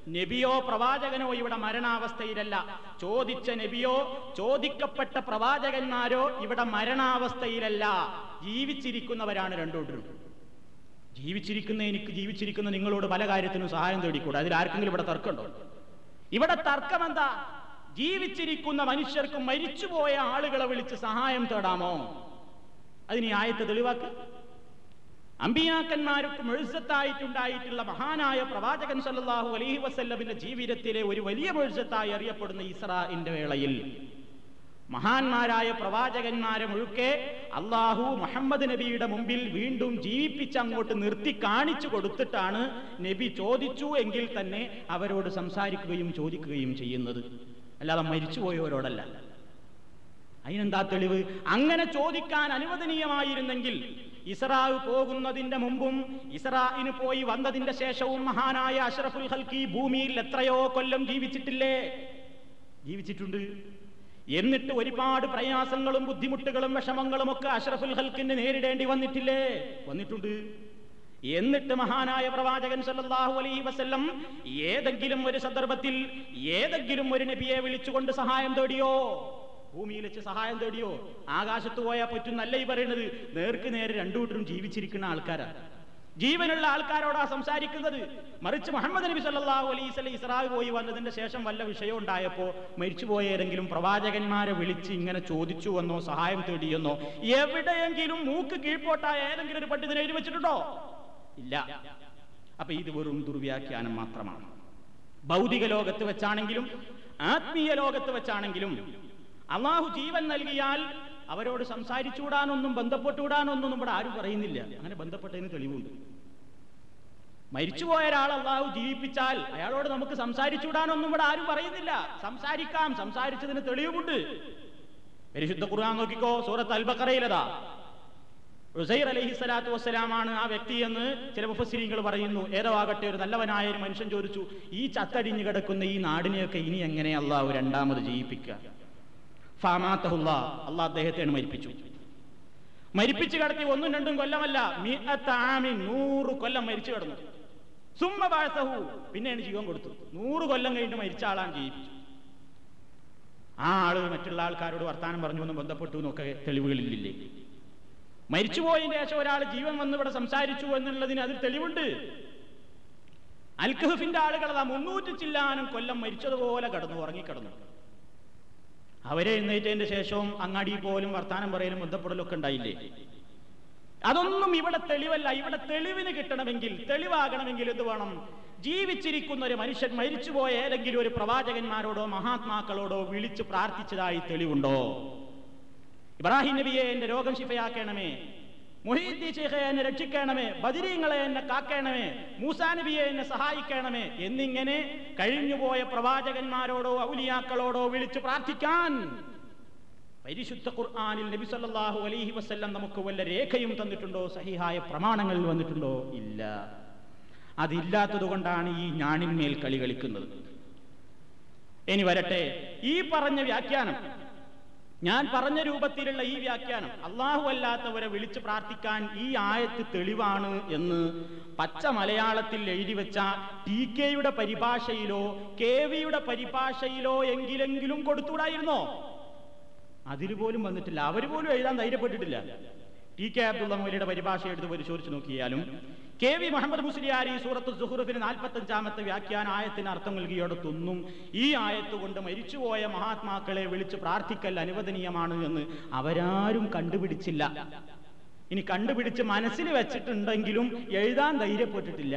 നബിയോ പ്രവാചകനോ ഇവിടെ മരണാവസ്ഥയിലല്ല ചോദിച്ച നബിയോ ചോദിക്കപ്പെട്ട പ്രവാചകന്മാരോ ഇവിടെ മരണാവസ്ഥയിലല്ല ജീവിച്ചിരിക്കുന്നവരാണ് രണ്ടുകൂട്ടരും ജീവിച്ചിരിക്കുന്ന എനിക്ക് ജീവിച്ചിരിക്കുന്ന നിങ്ങളോട് പല കാര്യത്തിനും സഹായം തേടിക്കൂടെ അതിൽ ആർക്കെങ്കിലും ഇവിടെ തർക്കമുണ്ടോ ഇവിടെ തർക്കം എന്താ ജീവിച്ചിരിക്കുന്ന മനുഷ്യർക്കും മരിച്ചുപോയ ആളുകളെ വിളിച്ച് സഹായം തേടാമോ അതിന് ഈ ആയത്ത് തെളിവാക്ക് അമ്പിയാക്കന്മാർക്ക് മെഴുസത്തായിട്ടുണ്ടായിട്ടുള്ള മഹാനായ പ്രവാചകൻ സല്ലല്ലാഹു അലൈഹി വസല്ലമിന്റെ ജീവിതത്തിലെ ഒരു വലിയ മെഴുസത്തായി അറിയപ്പെടുന്ന ഇസ്രാഇന്റെ വേളയിൽ മഹാന്മാരായ പ്രവാചകന്മാരെ മുഴുക്കെ അള്ളാഹു മുഹമ്മദ് നബിയുടെ മുമ്പിൽ വീണ്ടും ജീവിപ്പിച്ച് അങ്ങോട്ട് നിർത്തി കാണിച്ചു കൊടുത്തിട്ടാണ് നബി ചോദിച്ചു എങ്കിൽ തന്നെ അവരോട് സംസാരിക്കുകയും ചോദിക്കുകയും ചെയ്യുന്നത് അല്ലാതെ മരിച്ചുപോയവരോടല്ല അതിനെന്താ തെളിവ് അങ്ങനെ ചോദിക്കാൻ അനുവദനീയമായിരുന്നെങ്കിൽ ഇസ്രാവ് പോകുന്നതിന്റെ മുമ്പും ഇസ്രായിന് പോയി വന്നതിന്റെ ശേഷവും മഹാനായ അഷ്റഫുൽ ഹൽക്കി ഭൂമിയിൽ എത്രയോ കൊല്ലം ജീവിച്ചിട്ടില്ലേ ജീവിച്ചിട്ടുണ്ട് എന്നിട്ട് ഒരുപാട് പ്രയാസങ്ങളും ബുദ്ധിമുട്ടുകളും വിഷമങ്ങളും ഒക്കെ അഷ്റഫുൽ ഹൽക്കിന് നേരിടേണ്ടി വന്നിട്ടില്ലേ വന്നിട്ടുണ്ട് എന്നിട്ട് മഹാനായ പ്രവാചകൻ സല്ലല്ലാഹു അലൈഹി വസല്ലം ഏതെങ്കിലും ഒരു സന്ദർഭത്തിൽ ഏതെങ്കിലും ഒരു നബിയെ വിളിച്ചുകൊണ്ട് സഹായം തേടിയോ ഭൂമിയിൽ വെച്ച് സഹായം തേടിയോ ആകാശത്ത് പോയാൽ പറ്റുന്നല്ല ഈ പറയുന്നത് നേർക്ക് നേരെ രണ്ടു കൂട്ടരും ജീവിച്ചിരിക്കുന്ന ആൾക്കാരാണ് ജീവനുള്ള ആൾക്കാരോടാ സംസാരിക്കുന്നത് മറിച്ച് മുഹമ്മദ് നബി സല്ലല്ലാഹു അലൈഹി വസല്ലം ഇസ്രാവ് പോയി വന്നതിന്റെ ശേഷം വല്ല വിഷയം ഉണ്ടായപ്പോ മരിച്ചുപോയ ഏതെങ്കിലും പ്രവാചകന്മാരെ വിളിച്ച് ഇങ്ങനെ ചോദിച്ചു എന്നോ സഹായം തേടിയെന്നോ എവിടെയെങ്കിലും മൂക്ക് കീഴ്പോട്ടായ ഏതെങ്കിലും ഒരു പണ്ഡിതനെ എഴുതി വെച്ചിട്ടുണ്ടോ ഇല്ല അപ്പൊ ഇത് വെറും ദുർവ്യാഖ്യാനം മാത്രമാണ് ഭൗതിക ലോകത്ത് വെച്ചാണെങ്കിലും ആത്മീയ ലോകത്ത് വെച്ചാണെങ്കിലും അള്ളാഹു ജീവൻ നൽകിയാൽ അവരോട് സംസാരിച്ചുകൂടാനൊന്നും ബന്ധപ്പെട്ടുകൂടാനൊന്നും നമ്മുടെ ആരും പറയുന്നില്ല അങ്ങനെ ബന്ധപ്പെട്ടതിന് തെളിവുണ്ട് മരിച്ചുപോയ ഒരാൾ അള്ളാഹു ജീവിപ്പിച്ചാൽ അയാളോട് നമുക്ക് സംസാരിച്ചുകൂടാനൊന്നും ഇവിടെ ആരും പറയുന്നില്ല സംസാരിക്കാം സംസാരിച്ചതിന് തെളിവുമുണ്ട് പരിശുദ്ധ ഖുർആൻ നോക്കിക്കോ സൂറത്ത് അൽബക്കറയിലതാ ഉസൈർ അലൈഹി സ്വലാത്തു വസ്സലാമാണ് ആ വ്യക്തി എന്ന് ചില മുഫസ്സിരിങ്ങൾ പറയുന്നു ഏതോ ആകട്ടെ ഒരു നല്ലവനായ ഒരു മനുഷ്യൻ ചോദിച്ചു ഈ ചത്തടിഞ്ഞു കിടക്കുന്ന ഈ നാടിനെയൊക്കെ ഇനി എങ്ങനെ അള്ളാഹു രണ്ടാമത് ജയിപ്പിക്കുക ഫാമാത്തഹുല്ല അള്ളാഹ് അദ്ദേഹത്തെയാണ് മരിപ്പിച്ചു മരിപ്പിച്ചു കിടത്തി ഒന്നും രണ്ടും കൊല്ലമല്ല മിഅത്താമിൻ നൂറ് കൊല്ലം മരിച്ചു കിടന്നു സുമ്മ വാഴ്സഹു പിന്നെയാണ് ജീവൻ കൊടുത്തു നൂറ് കൊല്ലം കഴിഞ്ഞിട്ട് മരിച്ച ആളാണ് ജീവിപ്പിച്ചു ആ ആള് മറ്റുള്ള ആൾക്കാരോട് വർത്താനം പറഞ്ഞു എന്നും ബന്ധപ്പെട്ടു എന്നൊക്കെ തെളിവുകളില്ലേ മരിച്ചുപോയതിന്റെ ശേഷം ഒരാൾ ജീവൻ വന്ന് ഇവിടെ സംസാരിച്ചു എന്നുള്ളതിന് അതിൽ തെളിവുണ്ട് അൽഖഹഫിന്റെ ആളുകൾ അതാ മുന്നൂറ്റി ചില്ലാനും കൊല്ലം മരിച്ചതുപോലെ കടന്നു ഉറങ്ങിക്കിടന്നു അവരെ എഴുന്നേറ്റതിന്റെ ശേഷവും അങ്ങാടി പോലും വർത്താനം പറയലും ബന്ധപ്പെടലൊക്കെ ഉണ്ടായില്ലേ അതൊന്നും ഇവിടെ തെളിവല്ല ഇവിടെ തെളിവിന് കിട്ടണമെങ്കിൽ തെളിവാകണമെങ്കിൽ എന്ത് വേണം ജീവിച്ചിരിക്കുന്ന ഒരു മനുഷ്യൻ മരിച്ചുപോയ ഏതെങ്കിലും ഒരു പ്രവാചകന്മാരോടോ മഹാത്മാക്കളോടോ വിളിച്ച് പ്രാർത്ഥിച്ചതായി തെളിവുണ്ടോ ഇബ്രാഹിം നബിയെ എന്റെ രോഗം ശിഫയാക്കണമേ മൊഹീദ്ദീൻ ശേഖെ എന്നെ രക്ഷിക്കണമേ ബദിരീങ്ങളെ എന്നെ കാക്കണമേ മൂസാ നബിയെ എന്നെ സഹായിക്കണമേ എന്നിങ്ങനെ കഴിഞ്ഞുപോയ പ്രവാചകന്മാരോടോ ഔലിയാക്കളോടോ വിളിച്ചു പ്രാർത്ഥിക്കാൻ പരിശുദ്ധ ഖുർആനിൽ നബി സല്ലല്ലാഹു അലൈഹി വസല്ലം നമുക്ക് വല്ല രേഖയും തന്നിട്ടുണ്ടോ സഹിഹായ പ്രമാണങ്ങളിൽ വന്നിട്ടുണ്ടോ ഇല്ല അതില്ലാത്തത് കൊണ്ടാണ് ഈ ഞാണിന്മേൽ കളി കളിക്കുന്നത് ഇനി വരട്ടെ ഈ പറഞ്ഞ വ്യാഖ്യാനം ഞാൻ പറഞ്ഞ രൂപത്തിലുള്ള ഈ വ്യാഖ്യാനം അള്ളാഹു അല്ലാത്തവരെ വിളിച്ചു പ്രാർത്ഥിക്കാൻ ഈ ആയത്ത് തെളിവാണ് എന്ന് പച്ച മലയാളത്തിൽ എഴുതി വെച്ച ടി കെയുടെ പരിഭാഷയിലോ കെ വിയുടെ പരിഭാഷയിലോ എങ്കിലെങ്കിലും കൊടുത്തുകൂടായിരുന്നോ അതിൽ പോലും വന്നിട്ടില്ല അവർ പോലും എഴുതാൻ ധൈര്യപ്പെട്ടിട്ടില്ല ടി കെ അബ്ദുള്ള മൗലിയുടെ പരിഭാഷ എടുത്ത് പരിശോധിച്ച് നോക്കിയാലും കെ വി മുഹമ്മദ് മുസ്ലിയാർ ഈ സൂറത്ത് സുഹുറുഫിന് നാൽപ്പത്തി അഞ്ചാമത്തെ വ്യാഖ്യാന ആയത്തിന് അർത്ഥം നൽകിയോടത്തൊന്നും ഈ ആയത്ത് കൊണ്ട് മരിച്ചുപോയ മഹാത്മാക്കളെ വിളിച്ച് പ്രാർത്ഥിക്കൽ അനുവദനീയമാണ് എന്ന് അവരാരും കണ്ടുപിടിച്ചില്ല ഇനി കണ്ടുപിടിച്ച് മനസ്സിൽ വെച്ചിട്ടുണ്ടെങ്കിലും എഴുതാൻ ധൈര്യപ്പെട്ടിട്ടില്ല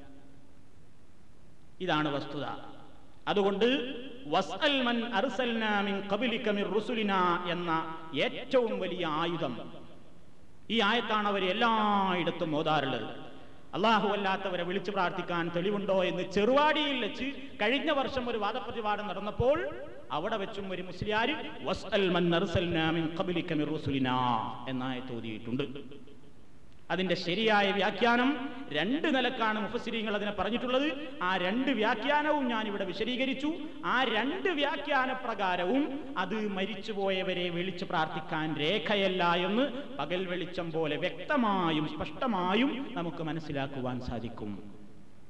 ഇതാണ് വസ്തുത അതുകൊണ്ട് വസ്അൽ മൻ അർസൽനാ മിൻ ഖബലിക മിർ റുസുലിനാ എന്ന ഏറ്റവും വലിയ ആയുധം ഈ ആയത്താണ് അവർ എല്ലായിടത്തും ഓതാറുള്ളത് അള്ളാഹു അല്ലാത്തവരെ വിളിച്ചു പ്രാർത്ഥിക്കാൻ തെളിവുണ്ടോ എന്ന് ചെറുവാടിയിൽ വെച്ച് കഴിഞ്ഞ വർഷം ഒരു വാദപ്രതിവാദം നടന്നപ്പോൾ അവിടെ വെച്ചും ഒരു മുസ്ലിയാര് വസ്അൽ മൻ അർസൽനാ മിൻ ഖബലിക മിർ റുസുലിനാ എന്നായത്ത് ഓതിയിട്ടുണ്ട് അതിന്റെ ശരിയായ വ്യാഖ്യാനം രണ്ട് നിലക്കാണ് മുഫസിരിങ്ങൾ അതിനെ പറഞ്ഞിട്ടുള്ളത് ആ രണ്ട് വ്യാഖ്യാനവും ഞാൻ ഇവിടെ വിശദീകരിച്ചു ആ രണ്ട് വ്യാഖ്യാന പ്രകാരവും അത് മരിച്ചുപോയവരെ വിളിച്ചു പ്രാർത്ഥിക്കാൻ രേഖയല്ല എന്ന് പകൽ വെളിച്ചം പോലെ വ്യക്തമായും സ്പഷ്ടമായും നമുക്ക് മനസ്സിലാക്കുവാൻ സാധിക്കും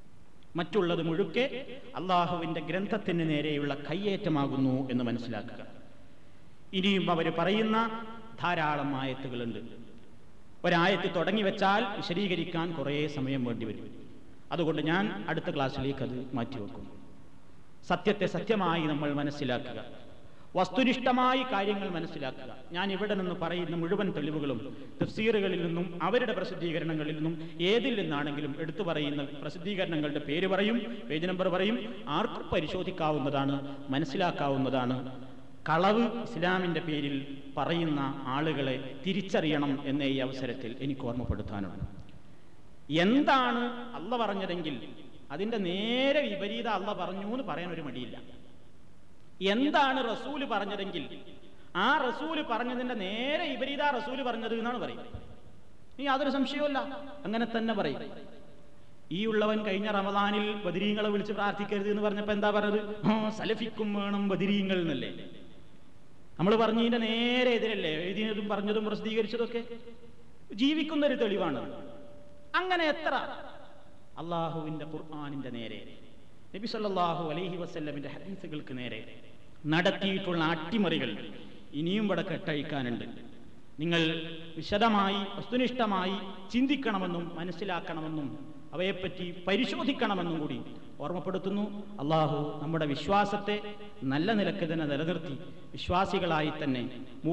മറ്റുള്ളത് മുഴുക്കെ അള്ളാഹുവിൻ്റെ ഗ്രന്ഥത്തിന് നേരെയുള്ള കയ്യേറ്റമാകുന്നു എന്ന് മനസ്സിലാക്കുക ഇനിയും അവർ പറയുന്ന ധാരാളം ആയത്തുകളുണ്ട് ഒരായത്ത് തുടങ്ങി വെച്ചാൽ വിശദീകരിക്കാൻ കുറേ സമയം വേണ്ടി വരും അതുകൊണ്ട് ഞാൻ അടുത്ത ക്ലാസ്സിലേക്ക് അത് മാറ്റിവെക്കും സത്യത്തെ സത്യമായി നമ്മൾ മനസ്സിലാക്കുക വസ്തുനിഷ്ഠമായി കാര്യങ്ങൾ മനസ്സിലാക്കുക ഞാൻ ഇവിടെ നിന്ന് പറയുന്ന മുഴുവൻ തെളിവുകളും തഫ്സീറുകളിൽ നിന്നും അവരുടെ പ്രസിദ്ധീകരണങ്ങളിൽ നിന്നും ഏതിൽ നിന്നാണെങ്കിലും എടുത്തു പറയുന്ന പ്രസിദ്ധീകരണങ്ങളുടെ പേര് പറയും പേജ് നമ്പർ പറയും ആർക്കും പരിശോധിക്കാവുന്നതാണ് മനസ്സിലാക്കാവുന്നതാണ് കളവ് ഇസ്ലാമിൻ്റെ പേരിൽ പറയുന്ന ആളുകളെ തിരിച്ചറിയണം എന്ന ഈ അവസരത്തിൽ എനിക്ക് ഓർമ്മപ്പെടുത്താനുണ്ട് എന്താണ് അല്ല പറഞ്ഞതെങ്കിൽ അതിൻ്റെ നേരെ വിപരീത അല്ല പറഞ്ഞു എന്ന് പറയാൻ ഒരു മടിയില്ല എന്താണ് റസൂല് പറഞ്ഞതെങ്കിൽ ആ റസൂല് പറഞ്ഞതിന്റെ നേരെ വിപരീത റസൂല് പറഞ്ഞത് എന്നാണ് പറയുന്നത് നീ യാതൊരു സംശയവുമില്ല അങ്ങനെ തന്നെ പറയും ഈ ഉള്ളവൻ കഴിഞ്ഞ റമദാനിൽ ബദിരീങ്ങളെ വിളിച്ച് പ്രാർത്ഥിക്കരുത് എന്ന് പറഞ്ഞപ്പോ എന്താ പറഞ്ഞത് ആ സലഫിക്കും വേണം ബദിരീങ്ങൾ എന്നല്ലേ നമ്മൾ പറഞ്ഞതിന്റെ നേരെ എതിരല്ലേ എഴുതിയതും പറഞ്ഞതും പ്രസിദ്ധീകരിച്ചതൊക്കെ ജീവിക്കുന്ന ഒരു തെളിവാണ് അങ്ങനെ എത്ര അള്ളാഹുവിന്റെ ഖുർആാനിന്റെ നേരെ നബി സല്ലല്ലാഹു അലൈഹി വസല്ലമിന്റെ ഹദീസുകൾക്ക് നേരെ നടത്തിയിട്ടുള്ള അട്ടിമറികൾ ഇനിയും ഇവിടെ കെട്ടഴിക്കാനുണ്ട് നിങ്ങൾ വിശദമായി വസ്തുനിഷ്ഠമായി ചിന്തിക്കണമെന്നും മനസ്സിലാക്കണമെന്നും അവയെപ്പറ്റി പരിശോധിക്കണമെന്നും കൂടി ഓർമ്മപ്പെടുത്തുന്നു അള്ളാഹു നമ്മുടെ വിശ്വാസത്തെ നല്ല നിലക്ക് തന്നെ നിലനിർത്തി വിശ്വാസികളായി തന്നെ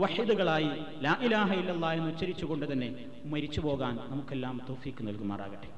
മുവഹിദുകളായി ലാ ഇലാഹ ഇല്ലല്ലാ എന്ന് ഉച്ചരിച്ചുകൊണ്ട് തന്നെ മരിച്ചു പോകാൻ നമുക്കെല്ലാം തൗഫീക്ക് നൽകുമാറാകട്ടെ